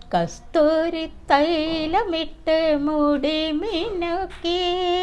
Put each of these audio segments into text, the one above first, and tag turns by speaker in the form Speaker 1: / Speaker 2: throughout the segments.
Speaker 1: കസ്തൂരി തൈലമിട്ട് മുടി മിനുക്കി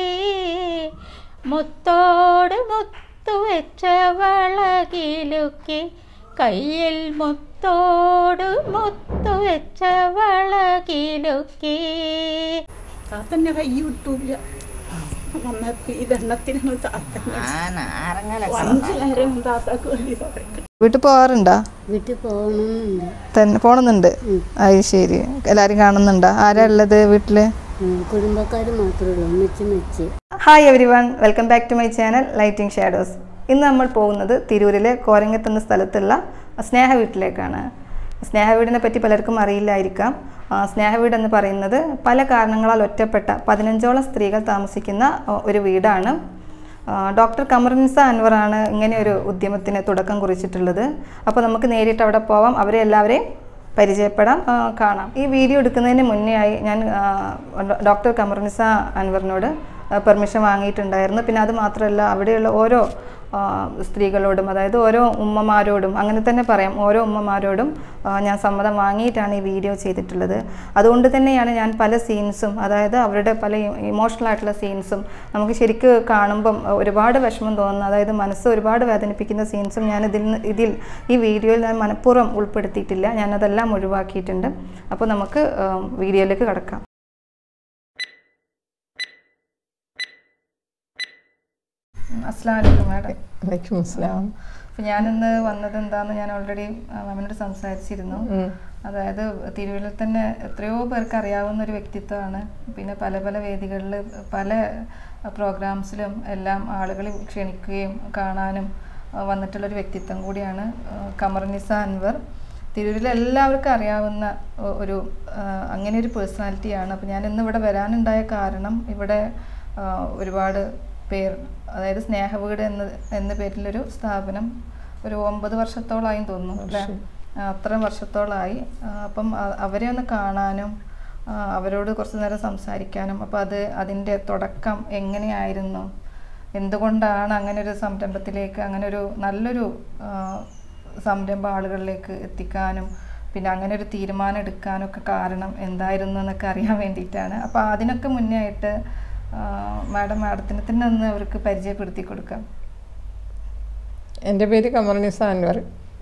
Speaker 1: മുത്തോട് മുത്തു വെച്ച വളകിലുക്കി കയ്യിൽ മുത്തോട് മുത്തു വെച്ച വളകിലുക്കി
Speaker 2: താത്തന്നെ കൈ വിട്ടൂല വന്നപ്പോ ഇതെണ്ണത്തിന് താത്തന്നെ അഞ്ചു നേരം താത്താക്ക് വേണ്ടി പറയും
Speaker 3: വീട്ടിൽ പോകാറുണ്ടോ
Speaker 4: വീട്ടിൽ പോകണമെന്നുണ്ട്
Speaker 3: തന്നെ പോണമെന്നുണ്ട് അത് ശരി എല്ലാവരും കാണുന്നുണ്ടോ ആരാ ഉള്ളത് വീട്ടില്
Speaker 4: കുടുംബക്കാർ മാത്രമേ ഉള്ളൂ ഒന്നിച്ച് മെച്ച്
Speaker 3: hi everyone welcome back to my channel lighting shadows ഇന്ന് നമ്മൾ പോകുന്നത് തിരൂരിലെ കോരങ്ങത്ത് എന്ന സ്ഥലത്തുള്ള സ്നേഹ വീട്ടിലേക്കാണ് സ്നേഹ വീടിനെ പറ്റി പലർക്കും അറിയില്ലായിരിക്കാം ആ, സ്നേഹ വീട് എന്ന് പറയുന്നത് പല കാരണങ്ങളാൽ ഒറ്റപ്പെട്ട പതിനഞ്ചോളം സ്ത്രീകൾ താമസിക്കുന്ന ആ, ഒരു വീടാണ് ആ, ഡോക്ടർ കമറുനിസ അൻവറാണ് ഇങ്ങനെ ഒരു ഉദ്യമത്തിന് തുടക്കം കുറിച്ചിട്ടുള്ളത് അപ്പോൾ നമുക്ക് നേരിട്ട് അവിടെ പോവാം അവരെ എല്ലാവരെയും പരിചയപ്പെടാം ആ, കാണാം ഈ വീഡിയോ എടുക്കുന്നതിന് മുന്നേ ആയി ഞാൻ ആ, ഡോ- ഡോക്ടർ കമറുനിസ അൻവറിനോട് പെർമിഷൻ വാങ്ങിയിട്ടുണ്ടായിരുന്നു പിന്നെ അത് മാത്രമല്ല അവിടെയുള്ള ഓരോ ആ, സ്ത്രീകളോടും അതായത് ഓരോ ഉമ്മമാരോടും അങ്ങനെ തന്നെ പറയാം ഓരോ ഉമ്മമാരോടും ആ, ഞാൻ സമ്മതം വാങ്ങിയിട്ടാണ് ഈ വീഡിയോ ചെയ്തിട്ടുള്ളത് അതുകൊണ്ട് തന്നെയാണ് ഞാൻ പല സീൻസും അതായത് അവരുടെ പല ഇമോഷണൽ ആയിട്ടുള്ള സീൻസും നമുക്ക് ശരിക്ക് കാണുമ്പം ഒരുപാട് വിഷമം തോന്നുന്ന അതായത് മനസ്സ് ഒരുപാട് വേദനിപ്പിക്കുന്ന സീൻസും ഞാൻ ഇതിൽ നിന്ന് ഇതിൽ ഈ വീഡിയോയിൽ ഞാൻ മനഃപൂർവ്വം ഉൾപ്പെടുത്തിയിട്ടില്ല ഞാനതെല്ലാം ഒഴിവാക്കിയിട്ടുണ്ട് അപ്പോൾ നമുക്ക് ആ, വീഡിയോയിലേക്ക് കടക്കാം അസ്സാം വലൈക്കും മാഡം
Speaker 5: വലൈക്കും അസ്സലാം
Speaker 3: അപ്പം ഞാനിന്ന് വന്നത് എന്താന്ന് ഞാൻ ഓൾറെഡി മാമിനോട് സംസാരിച്ചിരുന്നു അതായത് തിരുവല്ലയിൽ തന്നെ എത്രയോ പേർക്ക് അറിയാവുന്ന ഒരു വ്യക്തിത്വമാണ് പിന്നെ പല പല വേദികളിൽ പല പ്രോഗ്രാംസിലും എല്ലാം ആളുകളെ ക്ഷണിക്കുകയും കാണാനും ആ, വന്നിട്ടുള്ളൊരു വ്യക്തിത്വം കൂടിയാണ് ആ, കമറുനിസ അൻവർ തിരൂരിൽ എല്ലാവർക്കും അറിയാവുന്ന ഒ- ഒരു ആ, അങ്ങനെ ഒരു പേഴ്സണാലിറ്റിയാണ് അപ്പോൾ ഞാൻ ഇന്ന് ഇവിടെ വരാനുണ്ടായ കാരണം ഇവിടെ ആ, ഒരുപാട് പേർ അതായത് സ്നേഹവീട് എന്ന എന്ന പേരിലൊരു സ്ഥാപനം ഒരു ഒമ്പത് വർഷത്തോളമായി തോന്നുന്നു അല്ലേ ആ, അത്രയും വർഷത്തോളമായി ആ, അപ്പം അ- അവരെ ഒന്ന് കാണാനും ആ, അവരോട് കുറച്ച് നേരം സംസാരിക്കാനും അപ്പോൾ അത് അതിൻ്റെ തുടക്കം എങ്ങനെയായിരുന്നു എന്തുകൊണ്ടാണ് അങ്ങനെ ഒരു സംരംഭത്തിലേക്ക് അങ്ങനെ ഒരു നല്ലൊരു ആ, സംരംഭം ആളുകളിലേക്ക് എത്തിക്കാനും പിന്നെ അങ്ങനെ ഒരു തീരുമാനം എടുക്കാനും ഒക്കെ കാരണം എന്തായിരുന്നു എന്നൊക്കെ അറിയാൻ വേണ്ടിയിട്ടാണ് അപ്പോൾ അതിനൊക്കെ മുന്നേ ആയിട്ട് ആ, മാഡം മാഡത്തിന് തന്നെ ഒന്ന് അവർക്ക് പരിചയപ്പെടുത്തി കൊടുക്കാം
Speaker 5: എൻ്റെ പേര് കമർനിസ അൻവർ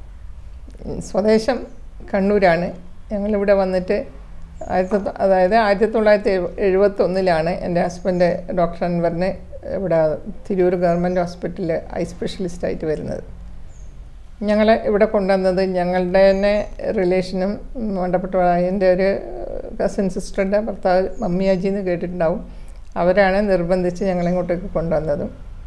Speaker 5: സ്വദേശം കണ്ണൂരാണ് ഞങ്ങളിവിടെ വന്നിട്ട് ആയിരത്തി തൊ- അതായത് ആയിരത്തി തൊള്ളായിരത്തി എഴു എഴുപത്തൊന്നിലാണ് എൻ്റെ ഹസ്ബൻഡ് ഡോക്ടർ അൻവറിനെ ഇവിടെ തിരൂർ ഗവൺമെൻറ് ഹോസ്പിറ്റലിൽ ഐ സ്പെഷ്യലിസ്റ്റായിട്ട് വരുന്നത് ഞങ്ങളെ ഇവിടെ കൊണ്ടുവന്നത് ഞങ്ങളുടെ തന്നെ റിലേഷനും വേണ്ടപ്പെട്ട എൻ്റെ ഒരു കസിൻ സിസ്റ്ററിൻ്റെ ഭർത്താവ് മമ്മിയാജി എന്ന് കേട്ടിട്ടുണ്ടാവും അവരാണ് നിർബന്ധിച്ച് ഞങ്ങളിങ്ങോട്ടേക്ക് കൊണ്ടുവന്നതും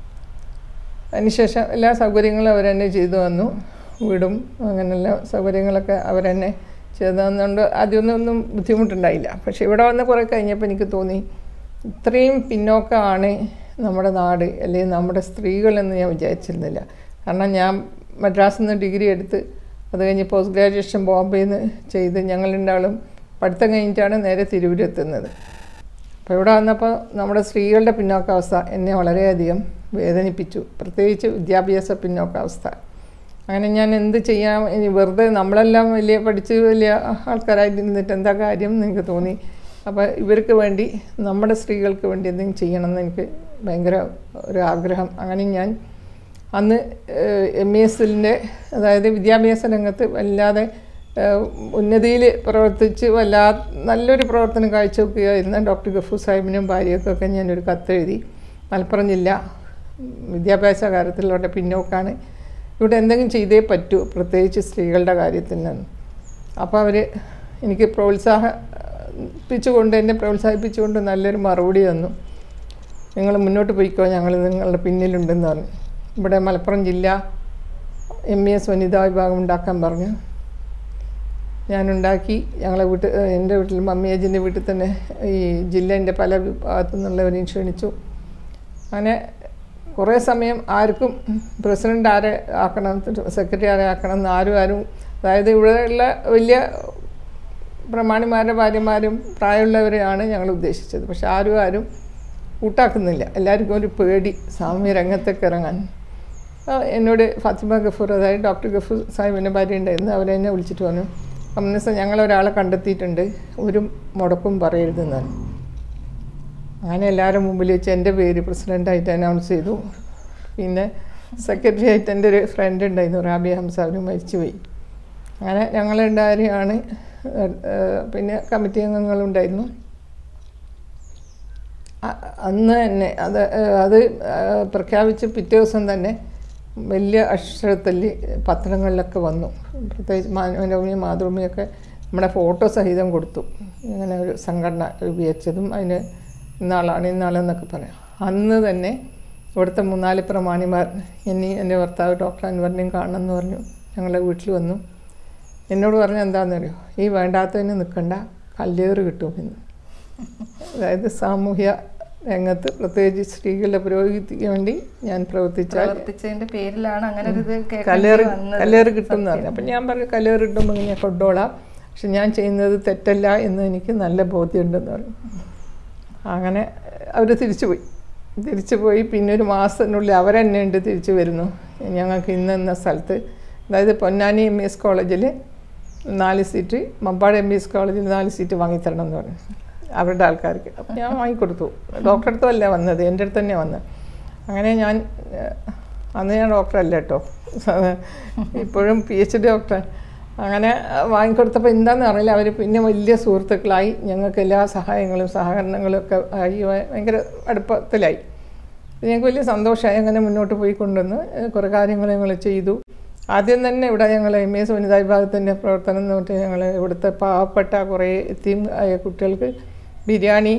Speaker 5: അതിനുശേഷം എല്ലാ സൗകര്യങ്ങളും അവർ തന്നെ ചെയ്തു തന്നു വീടും അങ്ങനെയുള്ള സൗകര്യങ്ങളൊക്കെ അവർ തന്നെ ചെയ്തു തന്നുകൊണ്ട് ആദ്യമൊന്നും ഒന്നും ബുദ്ധിമുട്ടുണ്ടായില്ല പക്ഷേ ഇവിടെ വന്ന് കുറേ കഴിഞ്ഞപ്പോൾ എനിക്ക് തോന്നി ഇത്രയും പിന്നോക്കമാണ് നമ്മുടെ നാട് അല്ലെങ്കിൽ നമ്മുടെ സ്ത്രീകളെന്ന് ഞാൻ വിചാരിച്ചിരുന്നില്ല കാരണം ഞാൻ മദ്രാസിൽ നിന്ന് ഡിഗ്രി എടുത്ത് അത് കഴിഞ്ഞ് പോസ്റ്റ് ഗ്രാജുവേഷൻ ബോംബെയിൽ നിന്ന് ചെയ്ത് ഞങ്ങൾ രണ്ടാളും പഠിത്തം കഴിഞ്ഞിട്ടാണ് നേരെ തിരുവൂരെത്തുന്നത് അപ്പോൾ ഇവിടെ വന്നപ്പോൾ നമ്മുടെ സ്ത്രീകളുടെ പിന്നോക്കാവസ്ഥ എന്നെ വളരെയധികം വേദനിപ്പിച്ചു പ്രത്യേകിച്ച് വിദ്യാഭ്യാസ പിന്നോക്കാവസ്ഥ അങ്ങനെ ഞാൻ എന്ത് ചെയ്യാം ഇനി വെറുതെ നമ്മളെല്ലാം വലിയ പഠിച്ച് വലിയ ആൾക്കാരായിട്ട് ഇരുന്നിട്ട് എന്താ കാര്യം എന്ന് എനിക്ക് തോന്നി അപ്പോൾ ഇവർക്ക് വേണ്ടി നമ്മുടെ സ്ത്രീകൾക്ക് വേണ്ടി എന്തെങ്കിലും ചെയ്യണമെന്ന് എനിക്ക് ഭയങ്കര ഒരു ആഗ്രഹം അങ്ങനെ ഞാൻ അന്ന് എം ഇ എസിൻ്റെ അതായത് വിദ്യാഭ്യാസ രംഗത്ത് വല്ലാതെ ഉന്നതിയിൽ പ്രവർത്തിച്ച് വല്ലാ നല്ലൊരു പ്രവർത്തനം കാഴ്ചവെക്കുകയായിരുന്ന ഡോക്ടർ ഗഫൂർ സാഹിബിനും ഭാര്യയ്ക്കൊക്കെ ഞാനൊരു കത്തെഴുതി മലപ്പുറം ജില്ല വിദ്യാഭ്യാസ കാര്യത്തിലൂടെ പിന്നോക്കാണ് ഇവിടെ എന്തെങ്കിലും ചെയ്തേ പറ്റൂ പ്രത്യേകിച്ച് സ്ത്രീകളുടെ കാര്യത്തിന് അപ്പോൾ അവർ എനിക്ക് പ്രോത്സാഹിപ്പിച്ചുകൊണ്ട് എന്നെ പ്രോത്സാഹിപ്പിച്ചുകൊണ്ട് നല്ലൊരു മറുപടി തന്നു നിങ്ങൾ മുന്നോട്ട് പോയിക്കോ ഞങ്ങൾ നിങ്ങളുടെ പിന്നിലുണ്ടെന്ന് പറഞ്ഞു ഇവിടെ മലപ്പുറം ജില്ല എം ഇ എസ് വനിതാ വിഭാഗം ഉണ്ടാക്കാൻ പറഞ്ഞു ഞാനുണ്ടാക്കി ഞങ്ങളെ വീട്ടിൽ എൻ്റെ വീട്ടിൽ മമ്മിയേജിൻ്റെ വീട്ടിൽ തന്നെ ഈ ജില്ലേൻ്റെ പല ഭാഗത്തു നിന്നുള്ളവരെയും ക്ഷണിച്ചു അങ്ങനെ കുറേ സമയം ആർക്കും പ്രസിഡൻ്റ് ആരെ ആക്കണം സെക്രട്ടറി ആരെ ആക്കണം എന്ന് ആരും ആരും അതായത് ഇവിടെയുള്ള വലിയ പ്രമാണിമാരുടെ ഭാര്യമാരും പ്രായമുള്ളവരെയാണ് ഞങ്ങൾ ഉദ്ദേശിച്ചത് പക്ഷെ ആരും ആരും കൂട്ടാക്കുന്നില്ല എല്ലാവർക്കും ഒരു പേടി സാമ്യ രംഗത്തേക്ക് ഇറങ്ങാൻ ആ, എന്നോട് ഫാത്തിമ ഗഫൂർ അതായത് ഡോക്ടർ ഗഫൂർ സാഹിബിൻ്റെ ഭാര്യ ഉണ്ടായിരുന്നു അവരെന്നെ വിളിച്ചിട്ട് പറഞ്ഞു കമ്മ്യൂണിസ്റ്റ് ഞങ്ങളൊരാളെ കണ്ടെത്തിയിട്ടുണ്ട് ഒരു മുടക്കും പറയരുതെന്നാണ് അങ്ങനെ എല്ലാവരും മുമ്പിൽ വെച്ച് എൻ്റെ പേര് പ്രസിഡൻ്റായിട്ട് അനൗൺസ് ചെയ്തു പിന്നെ സെക്രട്ടറി ആയിട്ട് എൻ്റെ ഒരു ഫ്രണ്ട് ഉണ്ടായിരുന്നു റാബിയ ഹംസ അവർ മരിച്ചുപോയി അങ്ങനെ ഞങ്ങളുണ്ടായാണ് പിന്നെ കമ്മിറ്റി അംഗങ്ങളുണ്ടായിരുന്നു അ- അന്ന് തന്നെ അത് ഏഹ്, അത് ഏഹ്, പ്രഖ്യാപിച്ച് പിറ്റേ ദിവസം തന്നെ വലിയ അക്ഷരത്തിൽ പത്രങ്ങളിലൊക്കെ വന്നു പ്രത്യേകിച്ച് മനോരമയും മാതൃഭൂമിയൊക്കെ നമ്മുടെ ഫോട്ടോ സഹിതം കൊടുത്തു ഇങ്ങനെ ഒരു സംഘടന രൂപീകരിച്ചതും അതിന് ഇന്നാളാണ് ഇന്നാളെന്നൊക്കെ പറയാം അന്ന് തന്നെ ഇവിടുത്തെ മൂന്നാല് പ്രമാണിമാർ എന്നെ എൻ്റെ ഭർത്താവ് ഡോക്ടർ അൻവറിനെയും കാണണമെന്ന് പറഞ്ഞു ഞങ്ങളുടെ വീട്ടിൽ വന്നു എന്നോട് പറഞ്ഞ എന്താണെന്നറിയോ ഈ വേണ്ടാത്തതിന് നിൽക്കണ്ട കല്ലേറ് കിട്ടും എന്ന് അതായത് സാമൂഹ്യ രംഗത്ത് പ്രത്യേകിച്ച് സ്ത്രീകളുടെ പുരോഗതിക്ക് വേണ്ടി ഞാൻ പ്രവർത്തിച്ചാൽ
Speaker 3: പ്രവർത്തിച്ചതിന്റെ പേരിലാണ് അങ്ങനെ ഒരു ഇത് കേൾക്കേണ്ടി
Speaker 5: കല്ലേറ്
Speaker 3: വന്നത്.
Speaker 5: കല്ലേറ് കിട്ടും എന്ന് പറഞ്ഞു അപ്പം ഞാൻ പറഞ്ഞു കല്ലേറ് കിട്ടുമ്പോൾ ഞാൻ കൊണ്ടോളാം പക്ഷെ ഞാൻ ചെയ്യുന്നത് തെറ്റല്ല എന്ന് എനിക്ക് നല്ല ബോധ്യമുണ്ടെന്ന് പറഞ്ഞു അങ്ങനെ അവർ തിരിച്ചു പോയി തിരിച്ചു പോയി പിന്നെ ഒരു മാസത്തിനുള്ളിൽ അവരെന്നെ ഉണ്ട് തിരിച്ചു വരുന്നു ഞങ്ങൾക്ക് ഇന്ന ഇന്ന സ്ഥലത്ത് അതായത് പൊന്നാനി എം എസ് കോളേജിൽ നാല് സീറ്റ് മമ്പാട് എം എസ് കോളേജിൽ നാല് സീറ്റ് വാങ്ങിത്തരണം എന്ന് പറഞ്ഞു അവരുടെ ആൾക്കാർക്ക് അപ്പം ഞാൻ വാങ്ങിക്കൊടുത്തു ഡോക്ടറെ അടുത്തും അല്ല വന്നത് എൻ്റെ അടുത്ത് തന്നെ വന്നത് അങ്ങനെ ഞാൻ ഏഹ്, അന്ന് ഞാൻ ഡോക്ടറല്ല കേട്ടോ ഇപ്പോഴും പി എച്ച് ഡി ഡോക്ടർ അങ്ങനെ അഹ് വാങ്ങിക്കൊടുത്തപ്പോൾ എന്താണെന്ന് അറിയില്ല അവർ പിന്നെ വലിയ സുഹൃത്തുക്കളായി ഞങ്ങൾക്ക് എല്ലാ സഹായങ്ങളും സഹകരണങ്ങളും ഒക്കെ ആയി ഭ- ഭയങ്കര അടുപ്പത്തിലായി ഞങ്ങൾക്ക് വലിയ സന്തോഷമായി അങ്ങനെ മുന്നോട്ട് പോയി കൊണ്ടുവന്ന് ഏഹ്, കുറേ കാര്യങ്ങൾ ഞങ്ങൾ ചെയ്തു ആദ്യം തന്നെ ഇവിടെ ഞങ്ങൾ എം എസ് വനിതാ വിഭാഗത്തിൻ്റെ പ്രവർത്തനം എന്ന് പറഞ്ഞിട്ട് ഞങ്ങൾ ഇവിടുത്തെ പാവപ്പെട്ട കുറേ എത്തിയും ആയ കുട്ടികൾക്ക് ബിരിയാണി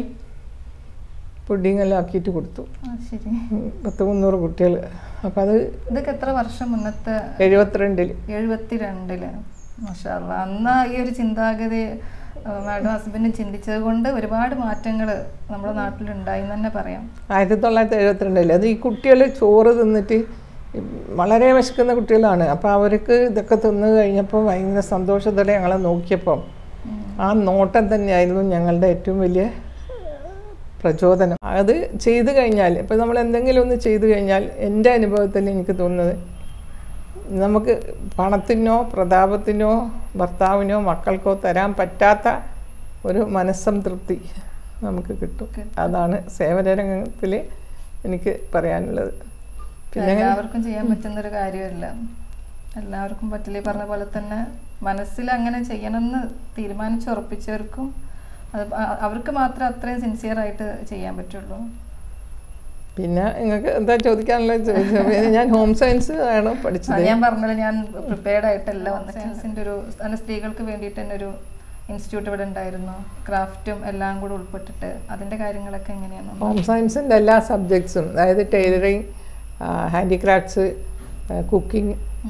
Speaker 5: പുഡിങ് എല്ലാം ആക്കിയിട്ട് കൊടുത്തു
Speaker 3: ആ, ശരി
Speaker 5: ഉം, പത്ത് മുന്നൂറ് കുട്ടികൾ അപ്പം അത്
Speaker 3: ഇതൊക്കെ എത്ര വർഷം മുന്നത്തെ
Speaker 5: എഴുപത്തിരണ്ടിൽ
Speaker 3: എഴുപത്തിരണ്ടില് മാഷാല്ല അന്ന് ഈ ഒരു ചിന്താഗതി മാഡം ഹസ്ബൻഡും ചിന്തിച്ചത് കൊണ്ട് ഒരുപാട് മാറ്റങ്ങൾ നമ്മുടെ നാട്ടിലുണ്ടായി എന്ന് തന്നെ പറയാം
Speaker 5: ആയിരത്തി തൊള്ളായിരത്തി എഴുപത്തിരണ്ടിൽ അത് ഈ കുട്ടികൾ ചോറ് തിന്നിട്ട് വളരെ വിശക്കുന്ന കുട്ടികളാണ് അപ്പോൾ അവർക്ക് ഇതൊക്കെ തിന്നു കഴിഞ്ഞപ്പോൾ ഭയങ്കര സന്തോഷത്തോടെ ഞങ്ങളെ നോക്കിയപ്പം ആ നോട്ടം തന്നെയായിരുന്നു ഞങ്ങളുടെ ഏറ്റവും വലിയ പ്രചോദനം അത് ചെയ്തു കഴിഞ്ഞാൽ ഇപ്പം നമ്മൾ എന്തെങ്കിലും ഒന്ന് ചെയ്തു കഴിഞ്ഞാൽ എൻ്റെ അനുഭവത്തിൽ എനിക്ക് തോന്നുന്നത് നമുക്ക് പണത്തിനോ പ്രതാപത്തിനോ ഭർത്താവിനോ മക്കൾക്കോ തരാൻ പറ്റാത്ത ഒരു മനസ്സംതൃപ്തി നമുക്ക് കിട്ടും അതാണ് സേവനരംഗത്തിൽ എനിക്ക് പറയാനുള്ളത് പിന്നെ
Speaker 3: എല്ലാവർക്കും ചെയ്യാൻ പറ്റുന്ന ഒരു കാര്യമല്ല എല്ലാവർക്കും പറ്റില്ല ഈ പറഞ്ഞ പോലെ തന്നെ മനസ്സിൽ അങ്ങനെ ചെയ്യണമെന്ന് തീരുമാനിച്ചുറപ്പിച്ചവർക്കും അത് അ- അവർക്ക് മാത്രമേ അത്രയും സിൻസിയർ ആയിട്ട് ചെയ്യാൻ പറ്റുള്ളൂ
Speaker 5: പിന്നെ നിങ്ങൾക്ക് എന്താ ചോദിക്കാനുള്ളത് ചോദിച്ചോ പിന്നെ ഞാൻ ഹോം സയൻസ് ആണ്
Speaker 3: ആ,
Speaker 5: പഠിച്ചത്
Speaker 3: ഞാൻ പറഞ്ഞല്ലോ ഞാൻ പ്രിപ്പയർഡ് ആയിട്ടല്ല വന്നത് സയൻസിന്റെ ഒരു അങ്ങനെ സ്ത്രീകൾക്ക് വേണ്ടിയിട്ട് തന്നെ ഒരു ഇൻസ്റ്റിറ്റ്യൂട്ട് ഇവിടെ ഉണ്ടായിരുന്നു ക്രാഫ്റ്റും എല്ലാം കൂടെ ഉൾപ്പെട്ടിട്ട് അതിന്റെ കാര്യങ്ങളൊക്കെ എങ്ങനെയാണ്
Speaker 5: ഹോം സയൻസിൻ്റെ എല്ലാ സബ്ജക്ട്സും അതായത് ടൈലറിങ് ഹാൻഡിക്രാഫ്റ്റ്സ് കുക്കിംഗ്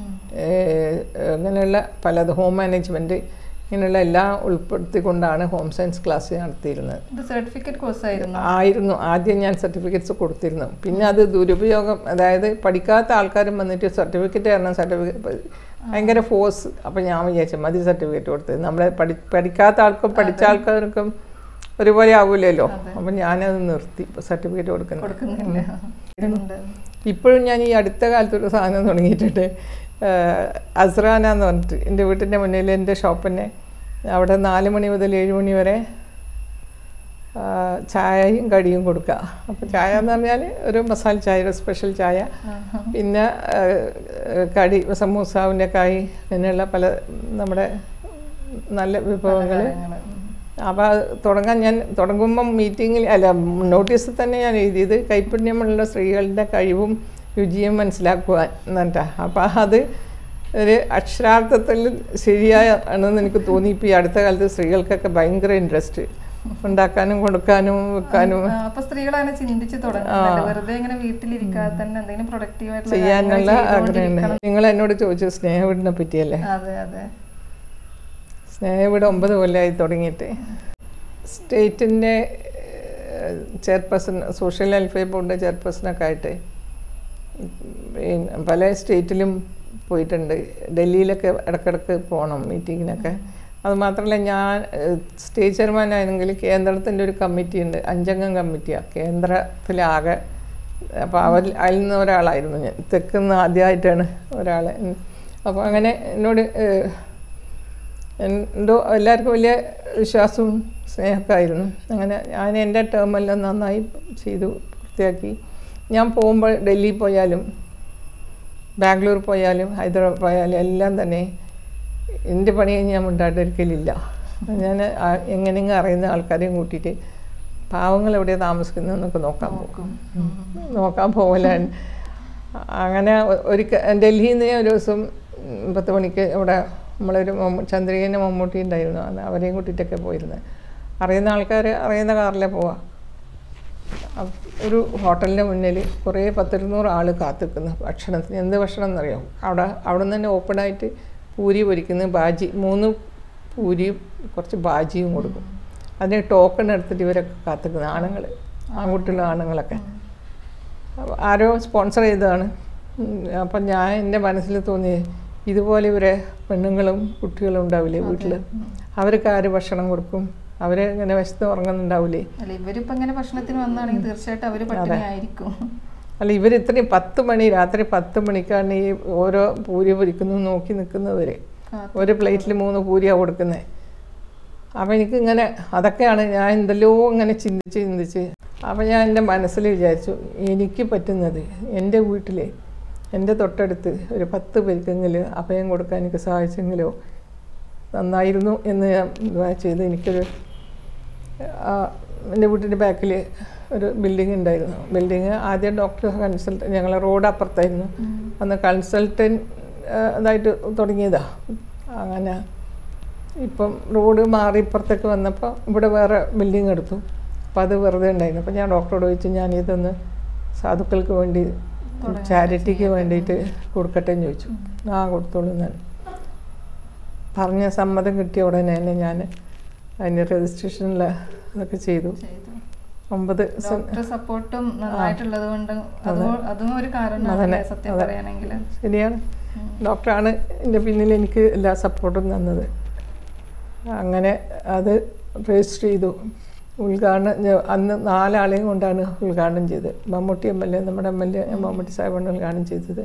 Speaker 5: അങ്ങനെയുള്ള പലത് ഹോം മാനേജ്മെൻറ്റ് ഇങ്ങനെയുള്ള എല്ലാം ഉൾപ്പെടുത്തിക്കൊണ്ടാണ് ഹോം സയൻസ് ക്ലാസ് നടത്തിയിരുന്നത്
Speaker 3: ഇത് സർട്ടിഫിക്കറ്റ് കോഴ്സ് ആയിരുന്നു
Speaker 5: ആയിരുന്നു ആദ്യം ഞാൻ സർട്ടിഫിക്കറ്റ്സ് കൊടുത്തിരുന്നു പിന്നെ അത് ദുരുപയോഗം അതായത് പഠിക്കാത്ത ആൾക്കാരും വന്നിട്ട് സർട്ടിഫിക്കറ്റ് തരണം സർട്ടിഫിക്കറ്റ് ഭയങ്കര ഫോഴ്സ് അപ്പം ഞാൻ വിചാരിച്ചു മതി സർട്ടിഫിക്കറ്റ് കൊടുത്തത് നമ്മളെ പഠി പഠിക്കാത്ത ആൾക്കും പഠിച്ച ആൾക്കാർക്കും ഒരുപോലെ ആവില്ലല്ലോ അപ്പം ഞാനത് നിർത്തി സർട്ടിഫിക്കറ്റ് കൊടുക്കുന്നത്
Speaker 3: കൊടുക്കുന്നില്ല ഉണ്ട്.
Speaker 5: ഇപ്പോഴും ഞാൻ ഈ അടുത്ത കാലത്തൊരു സാധനം തുടങ്ങിയിട്ടുണ്ട് ആഹ് അസ്രാന എന്ന് പറഞ്ഞിട്ട് എൻ്റെ വീട്ടിൻ്റെ മുന്നിൽ എൻ്റെ ഷോപ്പിനെ അവിടെ നാല് മണി മുതൽ ഏഴ് മണി വരെ ആഹ് ചായയും കടിയും കൊടുക്കുക അപ്പോൾ ചായ എന്ന് പറഞ്ഞാൽ ഒരു മസാല ചായ ഒരു സ്പെഷ്യൽ ചായ പിന്നെ ആഹ് കടി സമൂസ ഉന്നക്കായി അങ്ങനെയുള്ള പല നമ്മുടെ നല്ല വിഭവങ്ങൾ
Speaker 3: കാര്യങ്ങള്. ഉം.
Speaker 5: അപ്പോൾ തുടങ്ങാൻ ഞാൻ തുടങ്ങുമ്പം മീറ്റിങ്ങിൽ അല്ല നോട്ടീസിൽ തന്നെ ഞാൻ എഴുതിയത് കൈപ്പുണ്യമുള്ള സ്ത്രീകളുടെ കഴിവും രുചിയും മനസ്സിലാക്കുവാൻ എന്നിട്ടാ അപ്പോൾ അത് ഒരു അക്ഷരാർത്ഥത്തിൽ ശരിയായ ആണെന്ന് എനിക്ക് തോന്നി ഇപ്പോൾ ഈ അടുത്ത കാലത്ത് സ്ത്രീകൾക്കൊക്കെ ഭയങ്കര ഇൻട്രസ്റ്റ് ഉണ്ടാക്കാനും കൊടുക്കാനും വെക്കാനും
Speaker 3: ആ, അപ്പൊ സ്ത്രീകൾ അങ്ങനെ ചിന്തിച്ച് തുടങ്ങുന്നുണ്ട് വെറുതെ ഇങ്ങനെ വീട്ടിലിരിക്കാതെ തന്നെ എന്തെങ്കിലും പ്രൊഡക്റ്റീവ് ആയിട്ടുള്ള
Speaker 5: ചെയ്യാനുള്ള
Speaker 3: കാര്യങ്ങൾ
Speaker 5: ആഗ്രഹമുണ്ട്
Speaker 3: ചെയ്തുകൊണ്ടിരിക്കണം.
Speaker 5: നിങ്ങൾ എന്നോട് ചോദിച്ചു സ്നേഹവീടിനെ പറ്റിയല്ലേ
Speaker 3: അതെ അതെ
Speaker 5: സ്നേഹവീട് ഒമ്പത് കൊല്ലമായി തുടങ്ങിയിട്ട് സ്റ്റേറ്റിൻ്റെ ചെയർപേഴ്സൺ സോഷ്യൽ വെൽഫെയർ ബോർഡിൻ്റെ ചെയർപേഴ്സണൊക്കെ ആയിട്ട് പിന്നെ പല സ്റ്റേറ്റിലും പോയിട്ടുണ്ട് ഡൽഹിയിലൊക്കെ ഇടയ്ക്കിടയ്ക്ക് പോകണം മീറ്റിങ്ങിനൊക്കെ അതുമാത്രമല്ല ഞാൻ സ്റ്റേറ്റ് ചെയർമാൻ ആയിരുന്നെങ്കിൽ കേന്ദ്രത്തിൻ്റെ ഒരു കമ്മിറ്റി ഉണ്ട് അഞ്ചംഗം കമ്മിറ്റിയാണ് കേന്ദ്രത്തിലാകെ അപ്പോൾ അവർ അതിൽ നിന്ന് ഒരാളായിരുന്നു ഞാൻ തെക്കുന്ന് ആദ്യമായിട്ടാണ് ഒരാൾ അപ്പോൾ അങ്ങനെ എന്നോട് ഏഹ്, എന്തോ എല്ലാവർക്കും വലിയ വിശ്വാസവും സ്നേഹമൊക്കെ ആയിരുന്നു അങ്ങനെ ഞാൻ എൻ്റെ ടേമെല്ലാം നന്നായി ചെയ്തു പൂർത്തിയാക്കി ഞാൻ പോകുമ്പോൾ ഡൽഹി പോയാലും ബാംഗ്ലൂർ പോയാലും ഹൈദരാബാദ് പോയാലും എല്ലാം തന്നെ എൻ്റെ പണി കഴിഞ്ഞ് ഞാൻ ഉണ്ടായിട്ടിരിക്കലില്ല ഞാൻ ആ- എങ്ങനെയെങ്കിലും അറിയുന്ന ആൾക്കാരെയും കൂട്ടിയിട്ട് പാവങ്ങൾ എവിടെയാണ് താമസിക്കുന്നതെന്നൊക്കെ നോക്കാൻ പോകും നോക്കാൻ പോകലാണ് അങ്ങനെ ഒരിക്കൽ ഡൽഹിയിൽ നിന്ന് ഞാൻ ഒരു ദിവസം ഉം, പത്ത് മണിക്ക് ഇവിടെ നമ്മളൊരു മമ്മൂ- ചന്ദ്രികേൻ്റെ മമ്മൂട്ടി ഉണ്ടായിരുന്നു അന്ന് അവരെയും കൂട്ടിയിട്ടൊക്കെ പോയിരുന്നത് അറിയുന്ന ആൾക്കാർ അറിയുന്ന കാറിലെ പോവാം അപ്പ് ഒരു ഹോട്ടലിൻ്റെ മുന്നിൽ കുറേ പത്തിരുന്നൂറ് ആൾ കാത്തിക്കുന്നു ഭക്ഷണത്തിന് എന്ത് ഭക്ഷണം എന്നറിയാം അവിടെ അവിടെ നിന്ന് തന്നെ ഓപ്പണായിട്ട് പൂരി പൊരിക്കുന്നു ബാജി മൂന്ന് പൂരിയും കുറച്ച് ബാജിയും കൊടുക്കും അതിന് ടോക്കൺ എടുത്തിട്ട് ഇവരൊക്കെ കാത്തിക്കുന്നു ആണുങ്ങൾ ആൺകുട്ടികളും ആണുങ്ങളൊക്കെ അപ്പൊ ആരോ സ്പോൺസർ ചെയ്തതാണ് ഉം, അപ്പം ഞാൻ എൻ്റെ മനസ്സിൽ തോന്നി ഇതുപോലെ ഇവരെ പെണ്ണുങ്ങളും കുട്ടികളും ഉണ്ടാവില്ലേ വീട്ടിൽ അവർക്ക് ആര് ഭക്ഷണം കൊടുക്കും അവരെ ഇങ്ങനെ വശത്ത് ഉറങ്ങുന്നുണ്ടാവില്ലേ
Speaker 3: അല്ല ഇവരിപ്പോ ഇങ്ങനെ ഭക്ഷണത്തിന് വന്നാണെങ്കിൽ തീർച്ചയായിട്ടും അവര് പട്ടിണി ആയിരിക്കും
Speaker 5: അല്ല ഇവർ ഇത്രയും പത്ത് മണി രാത്രി പത്ത് മണിക്കാണ് ഈ ഓരോ പൂരി പൊരിക്കുന്നു നോക്കി നിൽക്കുന്നവർ ഒരു പ്ലേറ്റിൽ മൂന്ന് പൂരിയാണ് കൊടുക്കുന്നത് അപ്പം എനിക്ക് ഇങ്ങനെ അതൊക്കെയാണ് ഞാൻ എന്തെല്ലോ ഇങ്ങനെ ചിന്തിച്ച് ചിന്തിച്ച് അപ്പം ഞാൻ എൻ്റെ മനസ്സിൽ വിചാരിച്ചു എനിക്ക് പറ്റുന്നത് എൻ്റെ വീട്ടിൽ എൻ്റെ തൊട്ടടുത്ത് ഒരു പത്ത് പേർക്കെങ്കിലും അഭയം കൊടുക്കാൻ എനിക്ക് സാധിച്ചെങ്കിലോ നന്നായിരുന്നു എന്ന് ഞാൻ ഇതുവാ ചെയ്ത് എനിക്കൊരു ആ, എൻ്റെ വീട്ടിൻ്റെ ബാക്കിൽ ഒരു ബിൽഡിംഗ് ഉണ്ടായിരുന്നു ബിൽഡിങ് ആദ്യം ഡോക്ടർ കൺസൾട്ട് ഞങ്ങളെ റോഡ് അപ്പുറത്തായിരുന്നു അന്ന് കൺസൾട്ടൻറ്റ് ഇതായിട്ട് തുടങ്ങിയതാണ് അങ്ങനെ ഇപ്പം റോഡ് മാറി ഇപ്പുറത്തേക്ക് വന്നപ്പോൾ ഇവിടെ വേറെ ബിൽഡിംഗ് എടുത്തു അപ്പം അത് വെറുതെ ഉണ്ടായിരുന്നു അപ്പം ഞാൻ ഡോക്ടറോട് ചോദിച്ചു ഞാൻ ഇതൊന്ന് സാധുക്കൾക്ക് വേണ്ടി ചാരിറ്റിക്ക് വേണ്ടിയിട്ട് കൊടുക്കട്ടെ എന്ന് ചോദിച്ചു ആ കൊടുത്തോളൂ ഞാൻ പറഞ്ഞ സമ്മതം കിട്ടിയ ഉടനെ തന്നെ ഞാൻ അതിൻ്റെ രജിസ്ട്രേഷനിൽ അതൊക്കെ ചെയ്തു
Speaker 3: ചെയ്തു
Speaker 5: ഒമ്പത് സെ-
Speaker 3: ഡോക്ടർ സപ്പോർട്ടും നന്നായിട്ടുള്ളത് കൊണ്ട് അതും അതും ഒരു കാരണമാണ് സത്യം പറയുകയാണെങ്കിൽ
Speaker 5: ശരിയാണ് ഡോക്ടറാണ് എൻ്റെ പിന്നിൽ എനിക്ക് എല്ലാ സപ്പോർട്ടും തന്നത് അങ്ങനെ അത് രജിസ്റ്റർ ചെയ്തു ഉദ്ഘാടനം ഞ- അന്ന് നാലാളെയും കൊണ്ടാണ് ഉദ്ഘാടനം ചെയ്തത് മമ്മൂട്ടി എം എൽ എ നമ്മുടെ എം എൽ എ മമ്മൂട്ടി സാഹിബാണ് ഉദ്ഘാടനം ചെയ്തത്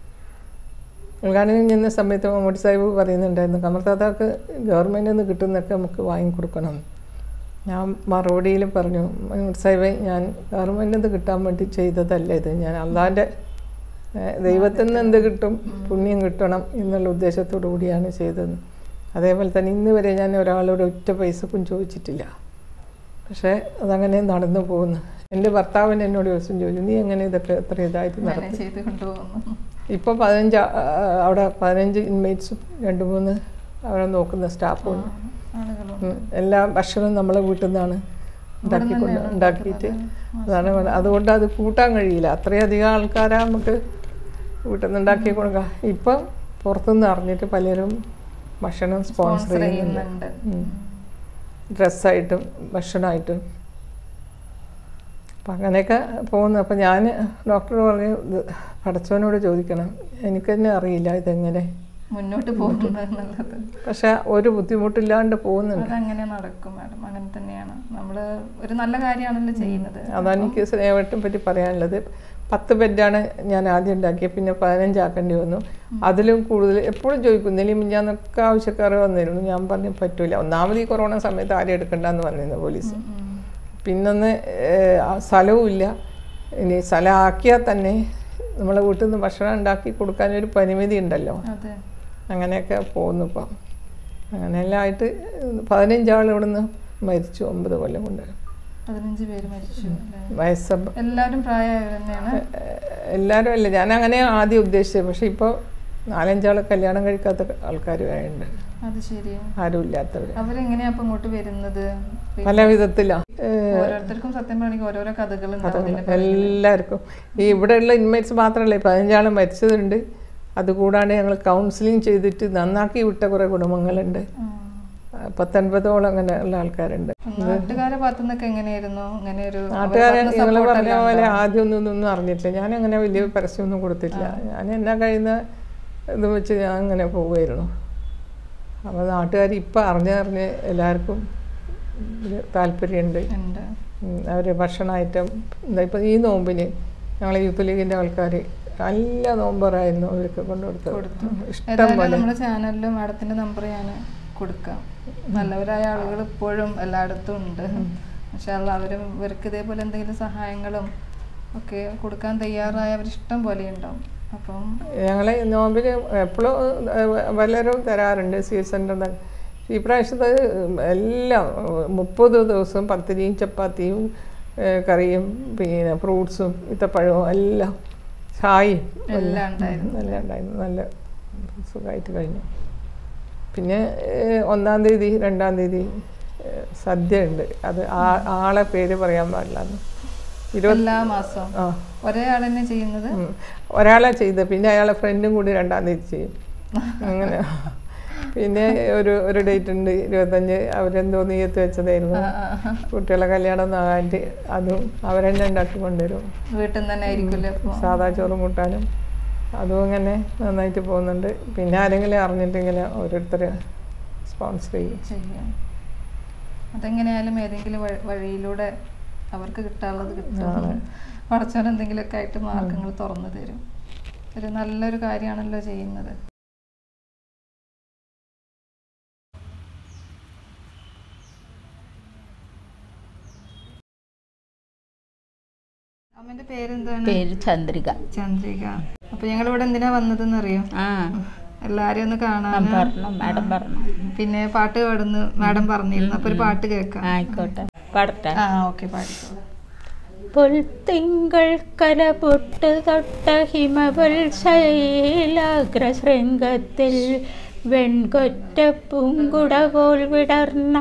Speaker 5: ഉദ്ഘാടനം ചെയ്യുന്ന സമയത്ത് മമ്മൂട്ടി സാഹിബ് പറയുന്നുണ്ടായിരുന്നു കമർത്താത്താക്ക് ഗവൺമെൻറ്റിൽ നിന്ന് കിട്ടുന്നതൊക്കെ നമുക്ക് വാങ്ങിക്കൊടുക്കണം ഞാൻ മറുപടിയിൽ പറഞ്ഞു മമ്മൂട്ടി സാഹിബെ ഞാൻ ഗവൺമെൻറ്റിൽ നിന്ന് കിട്ടാൻ വേണ്ടി ചെയ്തതല്ല ഇത് ഞാൻ അള്ളാൻ്റെ ദൈവത്തിൽ നിന്ന് എന്ത് കിട്ടും പുണ്യം കിട്ടണം എന്നുള്ള ഉദ്ദേശത്തോടു കൂടിയാണ് ചെയ്തത് അതേപോലെ തന്നെ ഇന്ന് വരെ ഞാൻ ഒരാളോട് ഒറ്റ പൈസക്കും ചോദിച്ചിട്ടില്ല പക്ഷേ അതങ്ങനെ നടന്നു പോകുന്നു എൻ്റെ ഭർത്താവിന് എന്നോട് ദിവസം ചോദിച്ചു നീ എങ്ങനെ ഇതൊക്കെ എത്ര ഇതായിട്ട് നടത്തി
Speaker 3: മാനേജ് ചെയ്ത് കൊണ്ടുപോകുന്നു
Speaker 5: ഇപ്പോൾ പതിനഞ്ച് ആ- ആ- അവിടെ പതിനഞ്ച് ഇൻമേറ്റ്സും രണ്ട് മൂന്ന് അവിടെ നോക്കുന്ന സ്റ്റാഫും ഉണ്ട്
Speaker 3: ആളുകളും
Speaker 5: ഉം. എല്ലാ ഭക്ഷണവും നമ്മളെ വീട്ടിൽ നിന്നാണ് ഉണ്ടാക്കിക്കൊണ്ട് ഉണ്ടാക്കിയിട്ട് അതാണ് പറഞ്ഞത്. അതുകൊണ്ട് അത് കൂട്ടാൻ കഴിയില്ല അത്രയധികം ആൾക്കാരാ നമുക്ക് വീട്ടിൽ നിന്ന് ഉണ്ടാക്കി കൊടുക്കാം ഇപ്പം പുറത്തുനിന്ന് അറിഞ്ഞിട്ട് പലരും ഭക്ഷണം സ്പോൺസർ
Speaker 3: സ്പോൺസർ
Speaker 5: ചെയ്യുന്നുണ്ട്
Speaker 3: ചെയ്യുന്നുണ്ട്
Speaker 5: ഡ്രസ്സായിട്ടും ഭക്ഷണമായിട്ടും അപ്പം അങ്ങനെയൊക്കെ പോകുന്നു അപ്പം ഞാൻ ഡോക്ടർ പറഞ്ഞു ഇത് പടച്ചവനോട് ചോദിക്കണം എനിക്ക് തന്നെ അറിയില്ല ഇതെങ്ങനെ
Speaker 3: മുന്നോട്ട് പോകുന്നത് എന്നുള്ളത്
Speaker 5: പക്ഷെ ഒരു ബുദ്ധിമുട്ടില്ലാണ്ട് പോകുന്നുണ്ട്
Speaker 3: അതങ്ങനെ നടക്കും മാഡം അങ്ങനെ തന്നെയാണ് നമ്മൾ ഒരു നല്ല കാര്യമാണല്ലോ ചെയ്യുന്നത്
Speaker 5: അതാണ് എനിക്ക് സ്നേഹത്തെ പറ്റി പറയാനുള്ളത് പത്ത് ബെഡാണ് ഞാൻ ആദ്യം ഉണ്ടാക്കിയത് പിന്നെ പതിനഞ്ചാക്കേണ്ടി വന്നു അതിലും കൂടുതൽ എപ്പോഴും ചോദിക്കും ഇന്നലെ മിഞ്ഞാന്നൊക്കെ ആവശ്യക്കാർ വന്നിരുന്നു ഞാൻ പറഞ്ഞു പറ്റൂല ഒന്നാമത് ഈ കൊറോണ സമയത്ത് ആരും എടുക്കണ്ടെന്ന് പറഞ്ഞിരുന്നു പോലീസ് പിന്നൊന്ന് ഏഹ്, ആ സ്ഥലവും ഇല്ല ഇനി സ്ഥലം ആക്കിയാൽ തന്നെ നമ്മളെ വീട്ടിൽ നിന്ന് ഭക്ഷണം ഉണ്ടാക്കി കൊടുക്കാനൊരു പരിമിതി ഉണ്ടല്ലോ
Speaker 3: അതെ
Speaker 5: അങ്ങനെയൊക്കെ പോകുന്നു ഇപ്പം അങ്ങനെയെല്ലാം ആയിട്ട് പതിനഞ്ചാൾ ഇവിടുന്ന് മരിച്ചു ഒമ്പത് കൊല്ലം കൊണ്ട്
Speaker 3: പതിനഞ്ച് പേര് മരിച്ചു അല്ലേ?
Speaker 5: വയസ്സ
Speaker 3: എല്ലാവരും പ്രായമായവർ തന്നെയാണ്
Speaker 5: എല്ലാവരും അല്ല ഞാൻ അങ്ങനെ ആദ്യം ഉദ്ദേശിച്ചത് പക്ഷെ ഇപ്പോൾ നാലഞ്ചാൾ കല്യാണം കഴിക്കാത്ത ആൾക്കാർ വേണ്ട
Speaker 3: അത് ശരിയാ
Speaker 5: ആരും ഇല്ലാത്തവർ
Speaker 3: അവരെങ്ങനെയാ അപ്പൊ ഇങ്ങോട്ട് വരുന്നത്
Speaker 5: പല വിധത്തിലാണ്
Speaker 3: ഓരോരുത്തർക്കും സത്യം പറയുകയാണെങ്കിൽ ഓരോരോ കഥകൾ ഉണ്ടാവും
Speaker 5: എല്ലാവർക്കും ഈ ഇവിടെയുള്ള ഇൻമേറ്റ്സ് മാത്രമല്ല ഈ പതിനഞ്ചാൾ മരിച്ചതുണ്ട് അതുകൂടാണ്ട് ഞങ്ങൾ കൗൺസിലിംഗ് ചെയ്തിട്ട് നന്നാക്കി വിട്ട കുറേ കുടുംബങ്ങളുണ്ട് ആ, പത്തൊൻപതോളം അങ്ങനെ ഉള്ള ആൾക്കാരുണ്ട്
Speaker 3: നാട്ടുകാരെ ഭാഗത്തു നിന്നൊക്കെ എങ്ങനെയായിരുന്നു ഇങ്ങനെ ഒരു
Speaker 5: നാട്ടുകാരെ നിങ്ങൾ പറഞ്ഞ പോലെ ആദ്യം ഒന്നും ഒന്നും അറിഞ്ഞിട്ടില്ല ഞാൻ അങ്ങനെ വലിയ പരസ്യമൊന്നും കൊടുത്തിട്ടില്ല ഞാൻ എന്നാ കഴിയുന്ന ഇത് വെച്ച് ഞാൻ അങ്ങനെ പോവുമായിരുന്നു അപ്പോൾ നാട്ടുകാർ ഇപ്പം അറിഞ്ഞറിഞ്ഞ് എല്ലാവർക്കും ഇത് താല്പര്യമുണ്ട്
Speaker 3: ഉണ്ട്
Speaker 5: അവർ ഭക്ഷണമായിട്ടും എന്താ ഇപ്പം ഈ നോമ്പിന് ഞങ്ങൾ യൂത്ത് ലീഗിൻ്റെ ആൾക്കാർ നല്ല നോമ്പറായിരുന്നു അവർക്ക് കൊണ്ടുകൊടുത്തത് ഇഷ്ടം
Speaker 3: ഏതായാലും
Speaker 5: പോലെ
Speaker 3: നമ്മുടെ ചാനലിൽ മാഡത്തിന്റെ നമ്പർ ഞാൻ കൊടുക്കാം നല്ലവരായ ആളുകൾ ഇപ്പോഴും എല്ലായിടത്തും ഉണ്ട് പക്ഷെ അവരും ഇവർക്ക് ഇതേപോലെ എന്തെങ്കിലും സഹായങ്ങളും ഒക്കെ കൊടുക്കാൻ തയ്യാറായവർ ഇഷ്ടം പോലെ ഉണ്ടാവും അപ്പം
Speaker 5: ഞങ്ങൾ നോമ്പിന് എപ്പോഴും പലരും തരാറുണ്ട് സീസണിൻ്റെ ഈ പ്രാവശ്യത്ത് എല്ലാം മുപ്പത് ദിവസം പത്തിരിയും ചപ്പാത്തിയും ഏഹ് കറിയും പിന്നെ ഫ്രൂട്ട്സും ഇത്തപ്പഴവും എല്ലാം ചായയും
Speaker 3: എല്ലാം ഉണ്ടായിരുന്നു
Speaker 5: എല്ലാം ഉണ്ടായിരുന്നു നല്ല സുഖമായിട്ട് കഴിഞ്ഞു പിന്നെ ഏഹ് ഒന്നാം തീയതി രണ്ടാം തീയതി ഏഹ് സദ്യ ഉണ്ട് അത് ആ- ആളെ പേര് പറയാൻ പാടില്ല ഇരുപത്തി
Speaker 3: എല്ലാ മാസവും
Speaker 5: ആ
Speaker 3: ഒരേ ആൾ തന്നെ ചെയ്യുന്നത്
Speaker 5: ഉം. ഒരാളെ ചെയ്ത് പിന്നെ അയാളെ ഫ്രണ്ടും കൂടി രണ്ടാം തീയതി ചെയ്യും അങ്ങനെ പിന്നെ ഒരു ഒരു ഡേറ്റ് ഉണ്ട് ഇരുപത്തഞ്ച് അവരെന്തോ നീയത്ത് വെച്ചതായിരുന്നു കുട്ടികളെ കല്യാണം ഒന്നും ആകാണ്ട് അതും അവരെന്നെ ഉണ്ടാക്കി കൊണ്ടുവരും
Speaker 3: വീട്ടിൽ നിന്ന് തന്നെ ആയിരിക്കില്ലേ അപ്പോൾ
Speaker 5: സാധാ ചോറും കൂട്ടാനും അതും അങ്ങനെ നന്നായിട്ട് പോകുന്നുണ്ട് പിന്നെ ആരെങ്കിലും അറിഞ്ഞിട്ടെങ്കിൽ ഓരോരുത്തർ സ്പോൺസർ ചെയ്യും
Speaker 3: ചെയ്യാം അതെങ്ങനെയായാലും ഏതെങ്കിലും വഴി- വഴിയിലൂടെ അവർക്ക് കിട്ടാനുള്ളത് കിട്ടും പടച്ചവൻ എന്തെങ്കിലുമൊക്കെ ആയിട്ട് മാർഗങ്ങൾ തുറന്നു തരും ഒരു നല്ലൊരു കാര്യമാണല്ലോ ചെയ്യുന്നത് അമ്മന്റെ പേരെന്താണ്
Speaker 1: പേര് ചന്ദ്രിക
Speaker 3: ചന്ദ്രിക അപ്പൊ ഞങ്ങൾ ഇവിടെ എന്തിനാ വന്നതെന്ന് അറിയോ
Speaker 1: ആ
Speaker 3: എല്ലാരെയും ഒന്ന് കാണാൻ
Speaker 1: പറഞ്ഞു മാഡം പറഞ്ഞു
Speaker 3: പിന്നെ പാട്ട് പാടുന്നു മാഡം പറഞ്ഞിരുന്നു അപ്പൊ ഒരു പാട്ട് കേൾക്കാം
Speaker 1: ആയിക്കോട്ടെ പാടട്ടെ
Speaker 3: ആ ഓക്കെ പാടിക്കോളൂ
Speaker 1: പൊൽത്തിങ്കൾ കലപൊട്ട് തൊട്ട ഹിമവൽ ശൈലാഗ്രശൃംഗത്തിൽ വെൺകൊറ്റ പൂങ്കുട പോൽ വിടർന്ന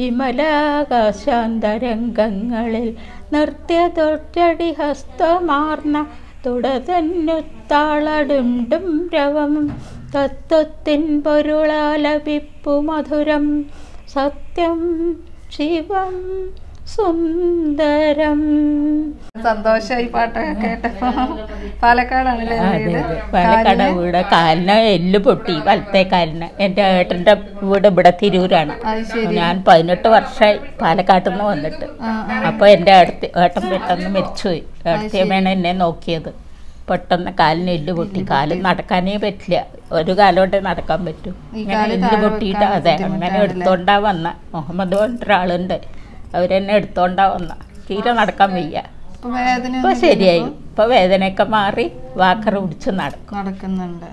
Speaker 1: വിമലാകാശാന്തരംഗങ്ങളിൽ നൃത്യ തൊറ്റടി ഹസ്തമാർന്ന തുടതന്നുത്താളടുണ്ടും രവം തത്വത്തിൻ പൊരുളാലപിപ്പു മധുരം സത്യം ശിവം സുന്ദരം
Speaker 3: സന്തോഷായി പാട്ടൊക്കെ കേട്ടപ്പോ പാലക്കാടാണല്ലേ വീട്
Speaker 1: പാലക്കാട് വീട് കാലിന് എല്ല് പൊട്ടി വലത്തെ കാലിന് എൻ്റെ ഏട്ടൻ്റെ വീട് ഇവിടെ തിരൂരാണ്
Speaker 3: അത് ശരി
Speaker 1: ഞാൻ പതിനെട്ട് വർഷമായി പാലക്കാട്ടിൽ നിന്ന് വന്നിട്ട്
Speaker 3: ആ,
Speaker 1: അപ്പോൾ എൻ്റെ ഏടത്തി ഏട്ടൻ പെട്ടെന്ന് മരിച്ചുപോയി ഏടത്തിയമ്മയാണ് എന്നെ നോക്കിയത് പെട്ടെന്ന് കാലിന് എല്ല് പൊട്ടി കാല് നടക്കാനേ പറ്റില്ല ഒരു കാലോട്ടേ നടക്കാൻ പറ്റൂ
Speaker 3: ഈ
Speaker 1: ഇങ്ങനെ
Speaker 3: കാല്
Speaker 1: എല്ല്
Speaker 3: താഴെ
Speaker 1: പൊട്ടിയിട്ട്
Speaker 3: വെക്കാൻ
Speaker 1: അതെ അങ്ങനെ
Speaker 3: ബുദ്ധിമുട്ടാണല്ലേ?
Speaker 1: എടുത്തോണ്ടാ വന്ന മുഹമ്മദ് പറഞ്ഞൊരാളുണ്ട് അവരെന്നെ എടുത്തോണ്ടാ വന്ന തീരെ നടക്കാൻ വയ്യ
Speaker 3: ഇപ്പൊ വേദന
Speaker 1: ഇപ്പൊ ശരിയായി ഇപ്പൊ വേദനയൊക്കെ മാറി വാക്കർ പിടിച്ച് നടക്കും
Speaker 3: നടക്കുന്നുണ്ട്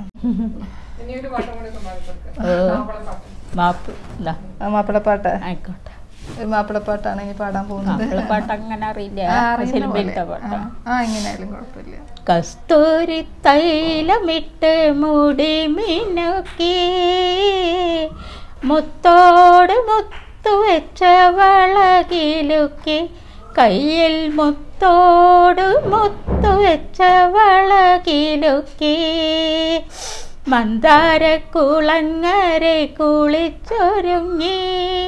Speaker 1: ഏ, മാപ്പ് ഇതാ
Speaker 3: ആ, മാപ്പിളപ്പാട്ട്
Speaker 1: ആയിക്കോട്ടെ
Speaker 3: ഒരു മാപ്പിളപ്പാട്ടാണ് ഇനി പാടാൻ പോകുന്നത്
Speaker 1: മാപ്പിളപ്പാട്ട് അങ്ങനെ അറിയില്ല
Speaker 3: ആ, അറിയുന്ന
Speaker 1: സിനിമയിലത്തെ
Speaker 3: പോലെ.
Speaker 1: പാട്ടാ
Speaker 3: ആ, ആ എങ്ങനെയായാലും കുഴപ്പമില്ല
Speaker 1: കസ്തൂരി തൈലമിട്ട് മുടി മിനുക്കി മുത്തോട് മുത്തു വെച്ച വളകിലുക്കി കയ്യിൽ മുത്തോട് മുത്തു വെച്ച വളകിലുക്കി മന്ദാരക്കുളങ്ങരെ കുളിച്ചൊരുങ്ങി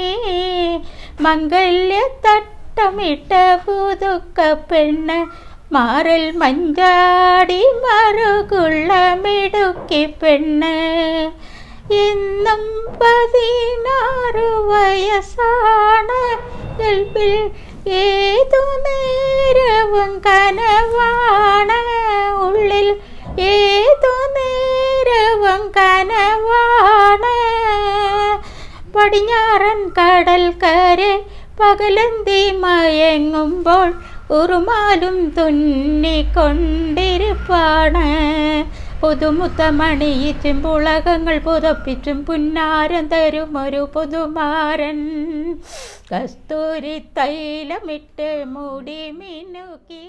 Speaker 1: മംഗല്യത്തട്ടമിട്ട പുതുക്ക പെണ്ണ് മാറിൽ മഞ്ചാടി മറുകുള്ള മിടുക്കി പെണ്ണ് ഇന്നും പതിനാറു വയസ്സാണ് ഗൾഫിൽ ഏതു നേരവും കനവാണ് ഉള്ളിൽ ഏതു നേരവും കനവാണ് പടിഞ്ഞാറൻ കടൽക്കരെ പകലന്തി മയങ്ങുമ്പോൾ ഉറുമാലും തുന്നിക്കൊണ്ടിരിപ്പാണ് പുതുമുത്ത മണിയിച്ചും പുളകങ്ങൾ പുതപ്പിച്ചും പുന്നാരം തരും ഒരു പുതുമാരൻ കസ്തൂരി തൈലമിട്ട് മുടി മിനുക്കി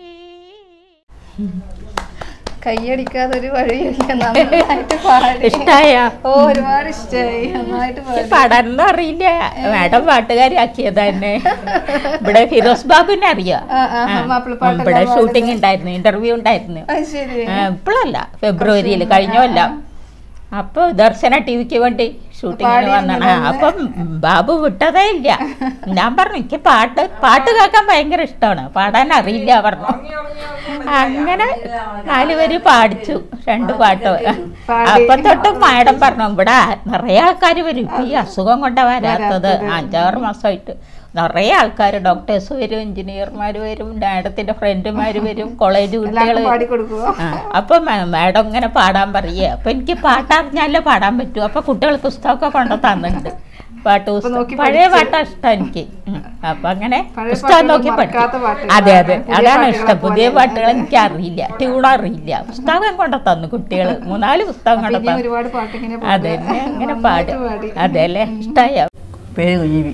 Speaker 3: കൈയടിക്കാതെ ഒരു വഴിയില്ല നന്നായിട്ട് പാടി
Speaker 1: ഇഷ്ടായ
Speaker 3: ഓ ഒരുപാട് ഇഷ്ടമായി നന്നായിട്ട് പാടി
Speaker 1: പാടാനൊന്നും അറിയില്ല മാഡം പാട്ടുകാരിയാക്കിയത് തന്നെ ഇവിടെ ഫിറോസ് ബാബുവിനെ അറിയാം
Speaker 3: ആ, ആ, മാപ്പിളപ്പാട്ടെല്ലാം
Speaker 1: ഇവിടെ ഷൂട്ടിംഗ് ഉണ്ടായിരുന്നു ഇന്റർവ്യൂ ഉണ്ടായിരുന്നു
Speaker 3: അത് ശരി
Speaker 1: ഇപ്പോഴല്ല ഫെബ്രുവരിയിൽ കഴിഞ്ഞ കൊല്ലം അപ്പോൾ ദർശന ടി വിക്ക് വേണ്ടി ഷൂട്ടിങ്ങിന് വന്നാണ് അപ്പം ബാബു വിട്ടതേ ഇല്ല ഞാൻ പറഞ്ഞു എനിക്ക് പാട്ട് പാട്ട് കേൾക്കാൻ ഭയങ്കര ഇഷ്ടമാണ് പാടാൻ അറിയില്ല പറഞ്ഞു അങ്ങനെ നാലുപേര് പാടിച്ചു രണ്ട് പാട്ട് അപ്പൊ തൊട്ട് മാഡം പറഞ്ഞു ഇവിടെ നിറയെ ആൾക്കാർ വരും ഇപ്പൊ ഈ അസുഖം കൊണ്ടാ വരാത്തത് അഞ്ചാറ് മാസമായിട്ട് നിറയെ ആൾക്കാർ ഡോക്ടേഴ്സ് വരും എഞ്ചിനീയർമാർ വരും മാഡത്തിന്റെ ഫ്രണ്ടുമാർ വരും കോളേജ് കുട്ടികൾ
Speaker 3: എല്ലാവർക്കും പാടി കൊടുക്കുവോ
Speaker 1: ആ, അപ്പൊ മ- മാഡം ഇങ്ങനെ പാടാൻ പറയേ അപ്പൊ എനിക്ക് പാട്ടറിഞ്ഞാലേ പാടാൻ പറ്റൂ അപ്പൊ കുട്ടികൾ പുസ്തകമൊക്കെ കൊണ്ടു തന്നിട്ടുണ്ട് പാട്ട്
Speaker 3: അപ്പൊ
Speaker 1: പുസ്തകം
Speaker 3: നോക്കി
Speaker 1: പഴയ
Speaker 3: പഠിച്ച്.
Speaker 1: പാട്ടാ ഇഷ്ടം എനിക്ക് ഉം. അപ്പൊ അങ്ങനെ
Speaker 3: പഴയ
Speaker 1: പുസ്തകം
Speaker 3: പാട്ടുകൾ
Speaker 1: നോക്കി
Speaker 3: മറക്കാത്ത
Speaker 1: പഠിക്കും
Speaker 3: പാട്ടുകളാണ്.
Speaker 1: അതെ അതെ
Speaker 3: പുതിയ
Speaker 1: അതാണ്
Speaker 3: പാട്ടുകളെ
Speaker 1: ഇഷ്ടം പുതിയ
Speaker 3: പോലെ.
Speaker 1: പാട്ടുകൾ എനിക്ക് അറിയില്ല ട്യൂൺ അറിയില്ല പുസ്തകം കൊണ്ട് തന്നു കുട്ടികൾ മൂന്നാല് പുസ്തകം
Speaker 3: അപ്പൊ
Speaker 1: കൊണ്ട്
Speaker 3: ഇനിയും
Speaker 1: തന്നു
Speaker 3: ഒരുപാട് പാട്ട് ഇങ്ങനെ
Speaker 1: അതെ
Speaker 3: പാടുക.
Speaker 1: അങ്ങനെ
Speaker 3: നന്നായിട്ട്
Speaker 1: പാടും
Speaker 3: പാടി.
Speaker 1: അതെ അല്ലേ ഇഷ്ടമായ
Speaker 6: പേര് കുഞ്ഞിബി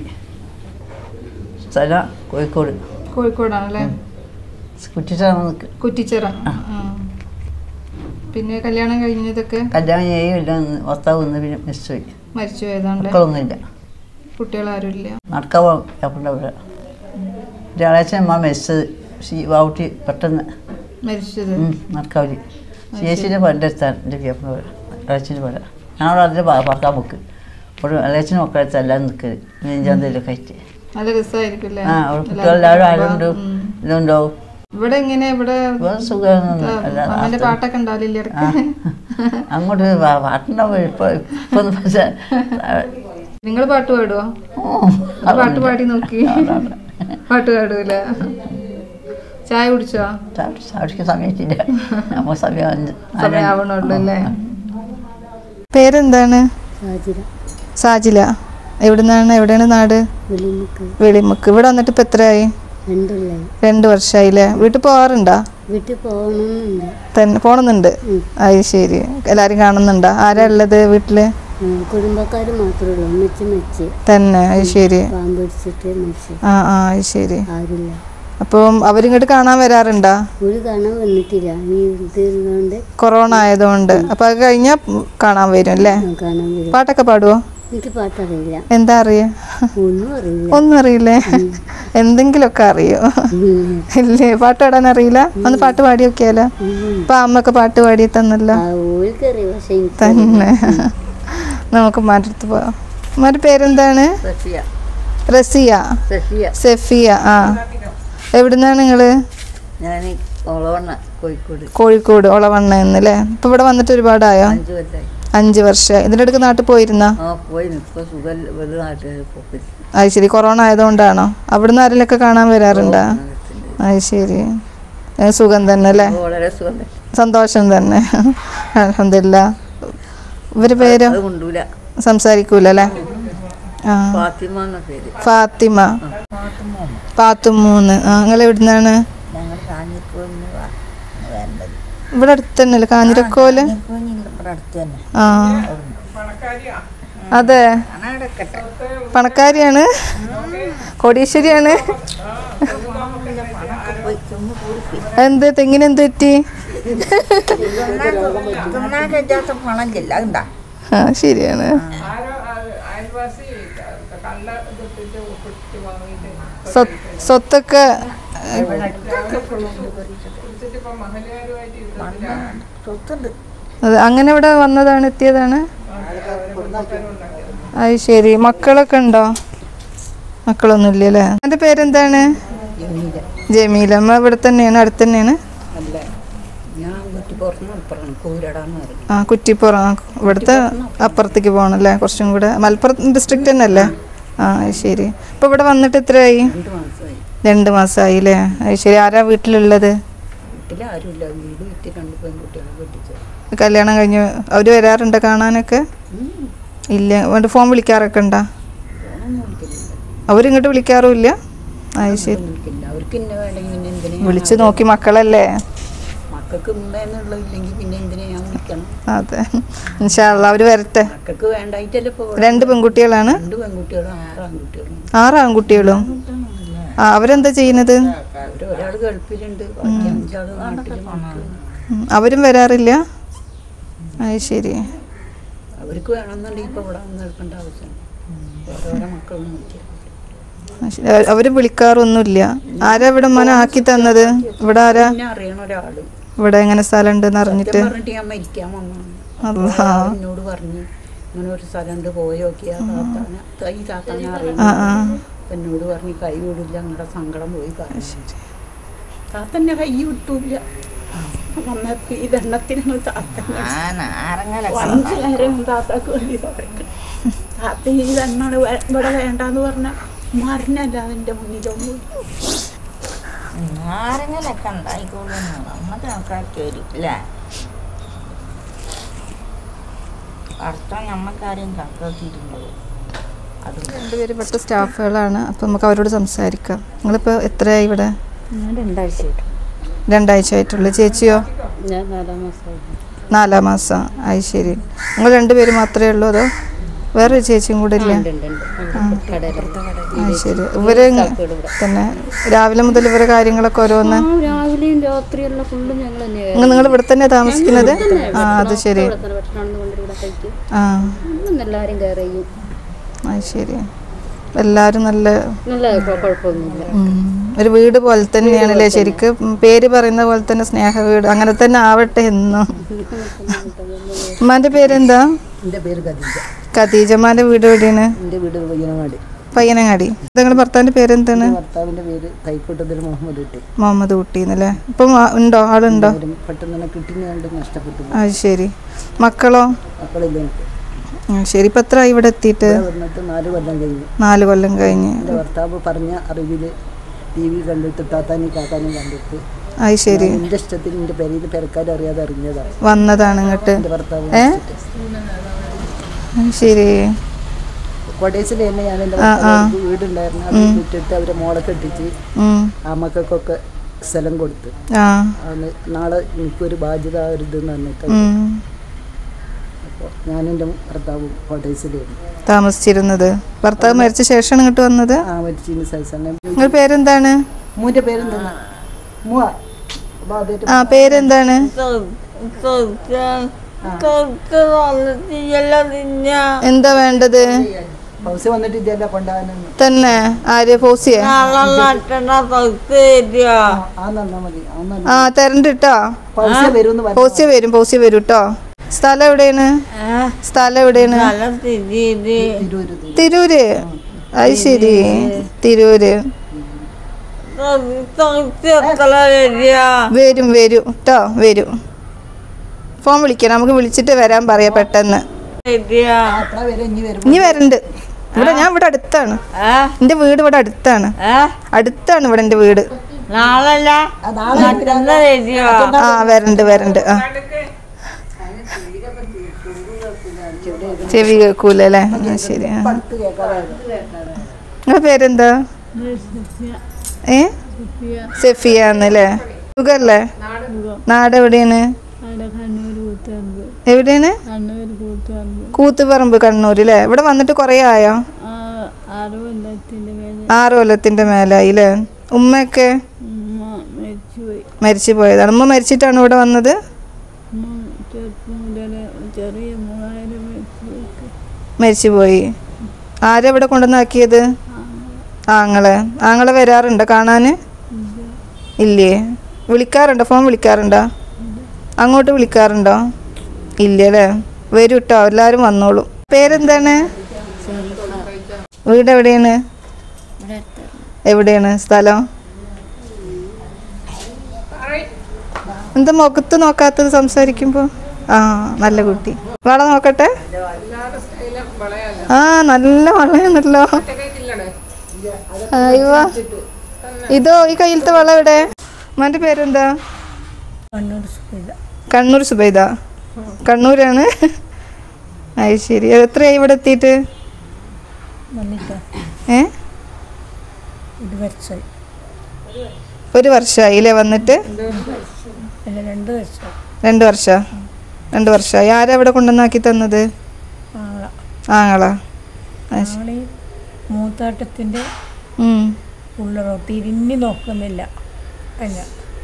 Speaker 6: സ്ഥലം കോഴിക്കോട്
Speaker 3: കോഴിക്കോടാണല്ലേ
Speaker 6: കുറ്റിച്ചാണ് നിൽക്ക്
Speaker 3: കുറ്റിച്ചിറ ആ. പിന്നെ കല്യാണം കഴിഞ്ഞതൊക്കെ
Speaker 6: കല്യാണം ചെയ്യില്ല ഭർത്താവ് വന്ന് പിന്നെ മിസ്സായി
Speaker 3: മരിച്ചു പോയതാണല്ലേ
Speaker 6: മക്കളൊന്നുമില്ല
Speaker 3: കുട്ടികളാരുമില്ല
Speaker 6: നടക്കാൻ പോകണ്ട ഒരാഴ്ച അമ്മ മരിച്ചത് സി വാവുട്ടി പെട്ടെന്ന്
Speaker 3: മരിച്ചത്
Speaker 6: നടക്കാവില്ല ചേച്ചിൻ്റെ പണ്ടെടുത്താൻ എൻ്റെ വ്യാപന ഇളച്ചിൻ്റെ പല ഞങ്ങളവിടെ അതിൻ്റെ പറക്കാൻ ബുക്ക് ഒരു ഇളച്ചിന് മക്കളെടുത്ത് എല്ലാം നിൽക്കരുത് നെഞ്ചാന്തയിലൊക്കെ ആയിട്ട്
Speaker 3: നല്ല രസമായിരിക്കും
Speaker 6: ആ അവിടെ കുട്ടികളെല്ലാവരും ആരുണ്ട് ഇതുണ്ടാവും
Speaker 3: ഇവിടെ ഇങ്ങനെ ഇവിടെ
Speaker 6: വേറെ സുഖമൊന്നും അല്ല
Speaker 3: അമ്മന്റെ പാട്ടൊക്കെ ഉണ്ടാവില്ല
Speaker 6: ആ. അങ്ങോട്ട് പാ- പാട്ടുണ്ടാവും ഇപ്പൊ ഇപ്പൊ ഒന്ന് പക്ഷേ
Speaker 3: നിങ്ങൾ പാട്ട് പാടുവോ ആ പാട്ട് പാടി നോക്കി പാട്ട് പാടൂല ചായ കുടിച്ചോ
Speaker 6: അവർക്ക് സമയത്തില്ല നമ്മൾ സമയം അഞ്ച്
Speaker 3: സമയാവണുള്ളൂ അല്ലേ പേരെന്താണ്
Speaker 4: സാജിര
Speaker 3: സാജില എവിടുന്നാണ് എവിടെയാണ് നാട്
Speaker 4: വെളിമുക്ക്
Speaker 3: വെളിമുക്ക് ഇവിടെ വന്നിട്ട് ഇപ്പൊ എത്രയായി
Speaker 4: രണ്ടുള്ളേ
Speaker 3: രണ്ട് വർഷമായില്ലേ വീട്ടിൽ പോവാറുണ്ടോ
Speaker 4: വീട്ടിൽ പോകണമെന്നുണ്ട്
Speaker 3: തന്നെ പോണമെന്നുണ്ട് അത് ശരി എല്ലാരും കാണുന്നുണ്ടോ ആരാ ഉള്ളത് വീട്ടില്
Speaker 4: കുടുംബക്കാർ മാത്രമേ ഉള്ളൂ ഒന്നിച്ച് മെച്ച്
Speaker 3: തന്നെ അത് ശരി
Speaker 4: പാമ്പ് പിടിച്ചിട്ട് മെച്ച്
Speaker 3: ആ ആ അത് ശരി
Speaker 4: ആരില്ല
Speaker 3: അപ്പം അവരിങ്ങോട്ട് കാണാൻ വരാറുണ്ടോ
Speaker 4: ഒരു കാണാൻ വന്നിട്ടില്ല ഈ തീർന്നുകൊണ്ട്
Speaker 3: കൊറോണ ആയതുകൊണ്ട് അപ്പൊ അത് കഴിഞ്ഞാൽ കാണാൻ വരും അല്ലേ
Speaker 4: കാണാൻ വരും
Speaker 3: പാട്ടൊക്കെ പാടുവോ
Speaker 4: എനിക്ക് പാട്ടറിയില്ല
Speaker 3: എന്താ അറിയാ
Speaker 4: ഒന്നും അറിയില്ല
Speaker 3: ഒന്നും അറിയില്ലേ എന്തെങ്കിലുമൊക്കെ അറിയോ ഇല്ലേ പാട്ട് പാടാൻ അറിയില്ല ഒന്ന് പാട്ട് പാടി നോക്കിയാലോ ഇപ്പൊ അമ്മക്ക് പാട്ട് പാടി തന്നല്ലോ
Speaker 4: ആ ഓൾക്കറിയാം പക്ഷെ എനിക്ക്
Speaker 3: തന്നെ നമുക്ക് മാറ്റത്ത് പോവാം മാറ്റി പേരെന്താണ്
Speaker 6: സഫിയ
Speaker 3: റസിയ
Speaker 6: സഫിയ
Speaker 3: സെഫിയ ആ എവിടുന്നാണ് നിങ്ങള്
Speaker 6: ഞാൻ ഒളവണ്ണ കോഴിക്കോട്
Speaker 3: കോഴിക്കോട് ഒളവണ്ണ എന്നല്ലേ ഇപ്പൊ ഇവിടെ വന്നിട്ട് ഒരുപാടായോ
Speaker 6: അഞ്ച് കൊല്ലായി
Speaker 3: അഞ്ച് വർഷം ഇതിൻ്റെ അടുക്ക് നാട്ടിൽ പോയിരുന്ന
Speaker 6: ആ പോയി ഇപ്പൊ സുഖം വലിയ നാട്ടിൽ പോയി
Speaker 3: അത് ശരി കൊറോണ ആയതുകൊണ്ടാണോ അവിടുന്ന് ആരെങ്കിലൊക്കെ കാണാൻ വരാറുണ്ടോ അത് ശരി ഏ, സുഖം തന്നെ അല്ലേ
Speaker 6: വളരെ സുഖം തന്നെ.
Speaker 3: സന്തോഷം തന്നെ അലഹമില്ല ഇവര് പേരോ
Speaker 6: അത് കൊണ്ടൂല
Speaker 3: സംസാരിക്കൂല അല്ലേ ആ
Speaker 6: ഫാത്തിമ എന്ന പേര്
Speaker 3: ഫാത്തിമ പാത്തുമൂന്ന് ആ നിങ്ങൾ എവിടുന്നാണ്
Speaker 6: ഞങ്ങൾ കാഞ്ഞിരപ്പൂരിന് വേണ്ടത്
Speaker 3: ഇവിടെ അടുത്ത് തന്നെയല്ലേ കാഞ്ഞിരക്കോല്
Speaker 6: ഇവിടെ അടുത്ത് തന്നെ
Speaker 3: ആ അതെ പണക്കാരിയാണ് കോടീശ്വരിയാണ് എന്ത് തെങ്ങിന് എന്ത് പറ്റി
Speaker 6: തിന്നാൻ കഴിയാത്ത പണം ചെല്ല ഉണ്ടാ
Speaker 3: ആ ശരിയാണ് സ്വ- സ്വത്തൊക്കെ
Speaker 6: സ്വത്തുണ്ട്
Speaker 3: അത് അങ്ങനെ ഇവിടെ വന്നതാണ് എത്തിയതാണ് അത് ശരി മക്കളൊക്കെ ഉണ്ടോ മക്കളൊന്നും ഇല്ല അല്ലേ എൻ്റെ പേരെന്താണ് ജമീല അമ്മ ഇവിടെ തന്നെയാണ് അടുത്ത് തന്നെയാണ്
Speaker 6: അല്ല ഞാൻ വീട്ടിൽ പുറത്ത് അപ്പുറം കൂരടാന്ന് പറഞ്ഞു
Speaker 3: ആ കുറ്റിപ്പുറം ആ, ഇവിടുത്തെ അപ്പുറത്തേക്ക് പോകണം അല്ലേ കുറച്ചും കൂടെ മലപ്പുറം ഡിസ്ട്രിക്റ്റ് തന്നെ അല്ലേ ആ അത് ശരി ഇപ്പൊ ഇവിടെ വന്നിട്ട് എത്രയായി
Speaker 6: രണ്ട് മാസമായി
Speaker 3: രണ്ട് മാസമായി അല്ലേ അത് ശരി ആരാ വീട്ടിലുള്ളത്
Speaker 6: വീട്ടിൽ ആരുമില്ല വീട് വിറ്റ് രണ്ട് പെൺകുട്ടികളെ കെട്ടിച്ചു
Speaker 3: കല്യാണം കഴിഞ്ഞ് അവര് വരാറുണ്ടോ കാണാനൊക്കെ ഇല്ല വേണ്ട ഫോൺ വിളിക്കാറൊക്കെ ഉണ്ടോ
Speaker 6: ഫോണൊന്നും വിളിക്കുന്നില്ല
Speaker 3: അവരിങ്ങോട്ട് വിളിക്കാറുമില്ല അത് ശരി
Speaker 6: വിളിക്കില്ല അവർക്ക് ഇന്ന വേണ്ടെങ്കിൽ പിന്നെ എന്തിനാ
Speaker 3: വിളിച്ച് നോക്കി മക്കളല്ലേ
Speaker 6: മക്കൾക്ക് ഉണ്ടെന്നുള്ള ഇല്ലെങ്കിൽ പിന്നെ എന്തിനാ ഞാൻ വിളിക്കണം
Speaker 3: അതെ ഇൻഷാല്ല അവര് വരട്ടെ
Speaker 6: മക്കൾക്ക് വേണ്ടായിട്ടല്ലേ ഇപ്പോൾ
Speaker 3: രണ്ട് പെൺകുട്ടികളാണ്
Speaker 6: രണ്ട് പെൺകുട്ടികളും ആറ് ആൺകുട്ടികളും
Speaker 3: ആറ് ആൺകുട്ടികളും ആ അവരെന്താ ചെയ്യുന്നത്
Speaker 6: അവർ ഒരാൾ ഗൾഫിലുണ്ട് ബാക്കി അഞ്ചാൾ നാട്ടിൽ
Speaker 3: ഉം, അവരും വരാറില്ല അത് ശരി
Speaker 6: അവർക്ക് വേണമെന്നുണ്ടെങ്കിൽ ഇപ്പോൾ ഇവിടെ വന്ന് എടുക്കേണ്ട ആവശ്യം ഓരോരോ മക്കളൊന്നും വിളിക്കുക
Speaker 3: അത് ശരി. അവ- അവര് വിളിക്കാറൊന്നുമില്ല ആരാ ഇവിടെ മന ആക്കി തന്നത് ഇവിടെ ആരാ
Speaker 6: പിന്നെ അറിയണ ഒരാള്
Speaker 3: ഇവിടെ എങ്ങനെ സ്ഥലം ഉണ്ടെന്ന് അറിഞ്ഞിട്ട്
Speaker 6: സത്യം പറഞ്ഞിട്ട് ഞാൻ മരിക്കാൻ വന്നതാണ്
Speaker 3: അല്ലാ.
Speaker 6: ഒരാൾ എന്നോട് പറഞ്ഞു ഇങ്ങനെ ഒരു സ്ഥലമുണ്ട് പോയി നോക്കിയാ താത്താന ഈ താത്താനെ
Speaker 3: ആ
Speaker 6: അറിയുന്നു
Speaker 3: ആ
Speaker 6: അപ്പൊ എന്നോട് പറഞ്ഞു കൈ വിടില്ല നിങ്ങളുടെ സങ്കടം പോയി പറഞ്ഞു താത്തന്നെ കൈ വിട്ടൂല്ല
Speaker 2: വന്നപ്പോ ഇതെണ്ണത്തിന് താത്തന്നെ
Speaker 6: ആറങ്ങല
Speaker 2: അഞ്ചു നേരം താത്താക്ക് വേണ്ടി പറയും താത്ത ഈ ഇതെണ്ണാണ് വേ- ഇവിടെ വേണ്ടാന്ന് പറഞ്ഞ മരണല്ല അതിന്റെ മുന്നിലൊന്നും
Speaker 1: ആരെങ്കിലൊക്കെ ഉണ്ടായിക്കോളുന്നു നമ്മക്ക് കണക്കാക്കി വരും അല്ലേ അർത്ഥം നമ്മക്കാരെയും കണക്കാക്കിയിട്ടുണ്ടോ
Speaker 3: രണ്ടുപേര് ഇവിടുത്തെ സ്റ്റാഫുകളാണ് അപ്പം നമുക്ക് അവരോട് സംസാരിക്കാം നിങ്ങളിപ്പോൾ എത്രയായി ഇവിടെ
Speaker 4: ഞാൻ രണ്ടാഴ്ചയായിട്ടു
Speaker 3: രണ്ടാഴ്ച ആയിട്ടുള്ളൂ ചേച്ചിയോ
Speaker 4: ഞാൻ നാലാം മാസമായിരുന്നു
Speaker 3: നാലാം മാസം അത് ശരി നിങ്ങൾ രണ്ടുപേര് മാത്രമേ ഉള്ളൂ അതോ വേറൊരു ചേച്ചിയും കൂടെ ഇല്ലേ അത് ശരി ഇവര് തന്നെ രാവിലെ മുതൽ ഇവരെ കാര്യങ്ങളൊക്കെ ഓരോന്ന്
Speaker 4: രാവിലെയും രാത്രിയെല്ലാം ഫുള്ളും ഞങ്ങൾ തന്നെയായിരുന്നു
Speaker 3: നിങ്ങൾ നിങ്ങൾ ഇവിടെ തന്നെ താമസിക്കുന്നത് ആ അത് ശരി
Speaker 4: ഭക്ഷണം കൊണ്ട് ഇവിടെ കഴിക്കും
Speaker 3: ആ
Speaker 4: ഒന്നും എല്ലാവരും കെയർ ചെയ്യും
Speaker 3: അത് ശരി എല്ലാവരും നല്ല
Speaker 4: നല്ല കുഴ- കുഴപ്പമൊന്നുമില്ല
Speaker 3: ഉം, ഒരു വീട് പോലെ തന്നെയാണല്ലേ ശരിക്ക് പേര് പറയുന്ന പോലെ തന്നെ സ്നേഹ വീട് അങ്ങനെ തന്നെ ആവട്ടെ എന്നും ഉമ്മാന്റെ പേരെന്താ
Speaker 7: എൻ്റെ പേര് ഖദീജ
Speaker 3: ഖദീജമാന്റെ വീട് എവിടെയാണ്
Speaker 7: എൻ്റെ വീട് പയ്യനങ്ങാടി
Speaker 3: പയ്യനങ്ങാടി നിങ്ങളുടെ ഭർത്താവിന്റെ പേരെന്താണ്
Speaker 7: ഭർത്താവിൻ്റെ പേര് കൈക്കോട്ടത്തിൽ മുഹമ്മദ് കുട്ടി
Speaker 3: മുഹമ്മദ് കുട്ടി എന്നല്ലേ ഇപ്പം ആ- ഉണ്ടോ ആളുണ്ടോ
Speaker 7: അവരും പെട്ടെന്ന് തന്നെ കിട്ടിന് കണ്ട് നഷ്ടപ്പെട്ടു പോയി.
Speaker 3: അത് ശരി മക്കളോ
Speaker 7: മക്കളില്ല എനിക്ക്
Speaker 3: ആ, ശരി ഇപ്പം എത്ര ഇവിടെ എത്തിയിട്ട്
Speaker 7: ഇവിടെ വന്നിട്ട് നാല് കൊല്ലം കഴിഞ്ഞു
Speaker 3: നാല് കൊല്ലം കഴിഞ്ഞ്
Speaker 7: എൻ്റെ ഭർത്താവ് പറഞ്ഞ അറിവിൽ ടി വി കണ്ടിട്ട് താത്താനും കാക്കാനും കണ്ടിട്ട്
Speaker 3: അത് ശരി
Speaker 7: ഞാൻ എൻ്റെ ഇഷ്ടത്തിന് എൻ്റെ പെരയിൽ പെരക്കാർ അറിയാതെ അറിഞ്ഞതാണ്
Speaker 3: വന്നതാണ് ഇങ്ങോട്ട്
Speaker 7: എൻ്റെ ഭർത്താവ്
Speaker 3: ഏ? അത് ശരി
Speaker 7: കൊടേസിൽ തന്നെ ഞാൻ എൻ്റെ
Speaker 3: ആ, ആ.
Speaker 7: ഭർത്താവ് വീടുണ്ടായിരുന്നു അത് വിറ്റിട്ട് അവരെ മോളെ കെട്ടിച്ച്
Speaker 3: ഉം.
Speaker 7: ആ മക്കൾക്കൊക്കെ സ്ഥലം കൊടുത്ത്
Speaker 3: ആ
Speaker 7: അന്ന് നാളെ എനിക്കൊരു ബാധ്യത ഒരു ഇതെന്ന് പറഞ്ഞിട്ട്
Speaker 3: ഉം.
Speaker 7: അപ്പോൾ ഞാൻ എൻ്റെ ഭർത്താവും കോട്ടേഴ്സിലായിരുന്നു
Speaker 3: താമസിച്ചിരുന്നത് ഭർത്താവ് മരിച്ച ശേഷമാണ് ഇങ്ങോട്ട് വന്നത്
Speaker 7: ആ മരിച്ചിന് സൽസന്നെ
Speaker 3: നിങ്ങൾ പേരെന്താണ്
Speaker 7: മൂൻ്റെ പേരെന്താ മൂവ അപ്പോൾ അതായിട്ട്
Speaker 3: ആ പേരെന്താണ് എന്താ വേണ്ടത്
Speaker 7: ഹൗസ് വന്നിട്ട് ഇതെല്ലാം കൊണ്ടുപോകാനെന്ന്
Speaker 3: തന്നെ ആര് ഫോസിയ
Speaker 7: ആ നന്നാ മതി ആ നന്നാ
Speaker 3: ആ തരണ്ട് കേട്ടോ
Speaker 7: പൈസ വരുമെന്ന് പറഞ്ഞു
Speaker 3: പോസ്യ വരും പോസ്യ വരും കേട്ടോ സ്ഥലം എവിടെയാണ് സ്ഥലം എവിടെയാണ്
Speaker 7: തിരൂര്
Speaker 3: തിരൂര് അത് ശരി തിരൂര് വരും വരും കേട്ടോ വരും ഫോൺ വിളിക്കണം നമുക്ക് വിളിച്ചിട്ട് വരാൻ പറയാം പെട്ടെന്ന്
Speaker 7: അത്ര വരെ ഇനി വരും
Speaker 3: ഇനി വരണ്ട് ഇവിടെ ഞാൻ ഇവിടെ അടുത്താണ് എന്റെ വീട് ഇവിടെ അടുത്താണ് അടുത്താണ് ഇവിടെ എന്റെ വീട്
Speaker 7: ആ, നാളെ
Speaker 3: ആ വരണ്ട് വരണ്ട് ആ ചെവി കേൾക്കൂല അല്ലേ ആ ശരി ആ
Speaker 7: അടുത്ത് കേൾക്കാതെ
Speaker 3: നിങ്ങളുടെ പേരെന്താ ഏ സെഫിയ എന്നല്ലേ സുഖല്ലേ നാട് എവിടെയാണ് എവിടെയാണ് കൂത്തുപറമ്പ് കണ്ണൂർ അല്ലേ ഇവിടെ വന്നിട്ട് കുറേ ആയോ ആറ് കൊല്ലത്തിന്റെ മേലായി അല്ലേ ഉമ്മയൊക്കെ മരിച്ചു പോയതാണ് ഉമ്മ മരിച്ചിട്ടാണ് ഇവിടെ വന്നത് മരിച്ചു പോയി ആരാ ഇവിടെ കൊണ്ടുവന്നാക്കിയത് ആങ്ങളെ ആങ്ങളെ വരാറുണ്ടോ കാണാന് ഇല്ലേ വിളിക്കാറുണ്ടോ ഫോൺ വിളിക്കാറുണ്ടോ അങ്ങോട്ട് വിളിക്കാറുണ്ടോ ഇല്ല അല്ലേ വരൂ കേട്ടോ എല്ലാവരും വന്നോളൂ പേരെന്താണ് വീട് എവിടെയാണ് എവിടെയാണ് സ്ഥലം എന്താ മുഖത്ത് നോക്കാത്തത് സംസാരിക്കുമ്പോ ആ നല്ല കുട്ടി വള നോക്കട്ടെ ആ നല്ല വളയാണല്ലോ അയ്യോ ഇതോ ഈ കയ്യിലത്തെ വള എവിടെ മോൻ്റെ പേരെന്താ കണ്ണൂർ സുബൈദ കണ്ണൂരാണ് അത് ശരി എത്രയായി ഇവിടെ എത്തിയിട്ട് ഏ ഒരു വർഷമായി അല്ലേ വന്നിട്ട് രണ്ട് വർഷം രണ്ട് വർഷമായി ആരാ ഇവിടെ കൊണ്ടുവന്നാക്കി തന്നത് ആങ്ങളാ അത് ശരി.
Speaker 8: മൂത്താട്ടത്തിൻ്റെ
Speaker 3: ഉം.
Speaker 8: ഉള്ളറോ തിരിഞ്ഞു നോക്കുന്നില്ല അല്ല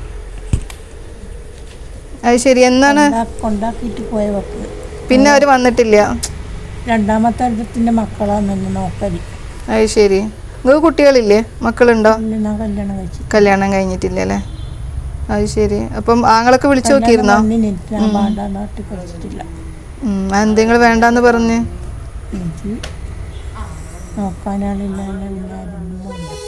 Speaker 3: അത് ശരി എന്നാണ്
Speaker 8: കൊണ്ടാക്കിയിട്ട് പോയ വക്ക്
Speaker 3: പിന്നെ അവർ വന്നിട്ടില്ല
Speaker 8: രണ്ടാമത്തെ അർത്ഥത്തിൻ്റെ മക്കളാണെന്ന് നോക്കല്
Speaker 3: അത് ശരി നിങ്ങൾക്ക് കുട്ടികളില്ലേ മക്കളുണ്ടോ
Speaker 8: ഇല്ല, ഞാൻ കല്യാണം കഴിച്ചു
Speaker 3: കല്യാണം കഴിഞ്ഞിട്ടില്ല അല്ലേ അത് ശരി അപ്പം ആങ്ങളൊക്കെ വിളിച്ചു നോക്കിയിരുന്നോ
Speaker 8: എനിക്ക് ഞാൻ പാണ്ട നാട്ടിൽ കഴിച്ചിട്ടില്ല
Speaker 3: ഉം, അതെന്തെങ്ങൾ വേണ്ടാന്ന് പറഞ്ഞ്
Speaker 8: എനിക്ക് നോക്കാനാളില്ല പിന്നെ ആരും ഒന്നും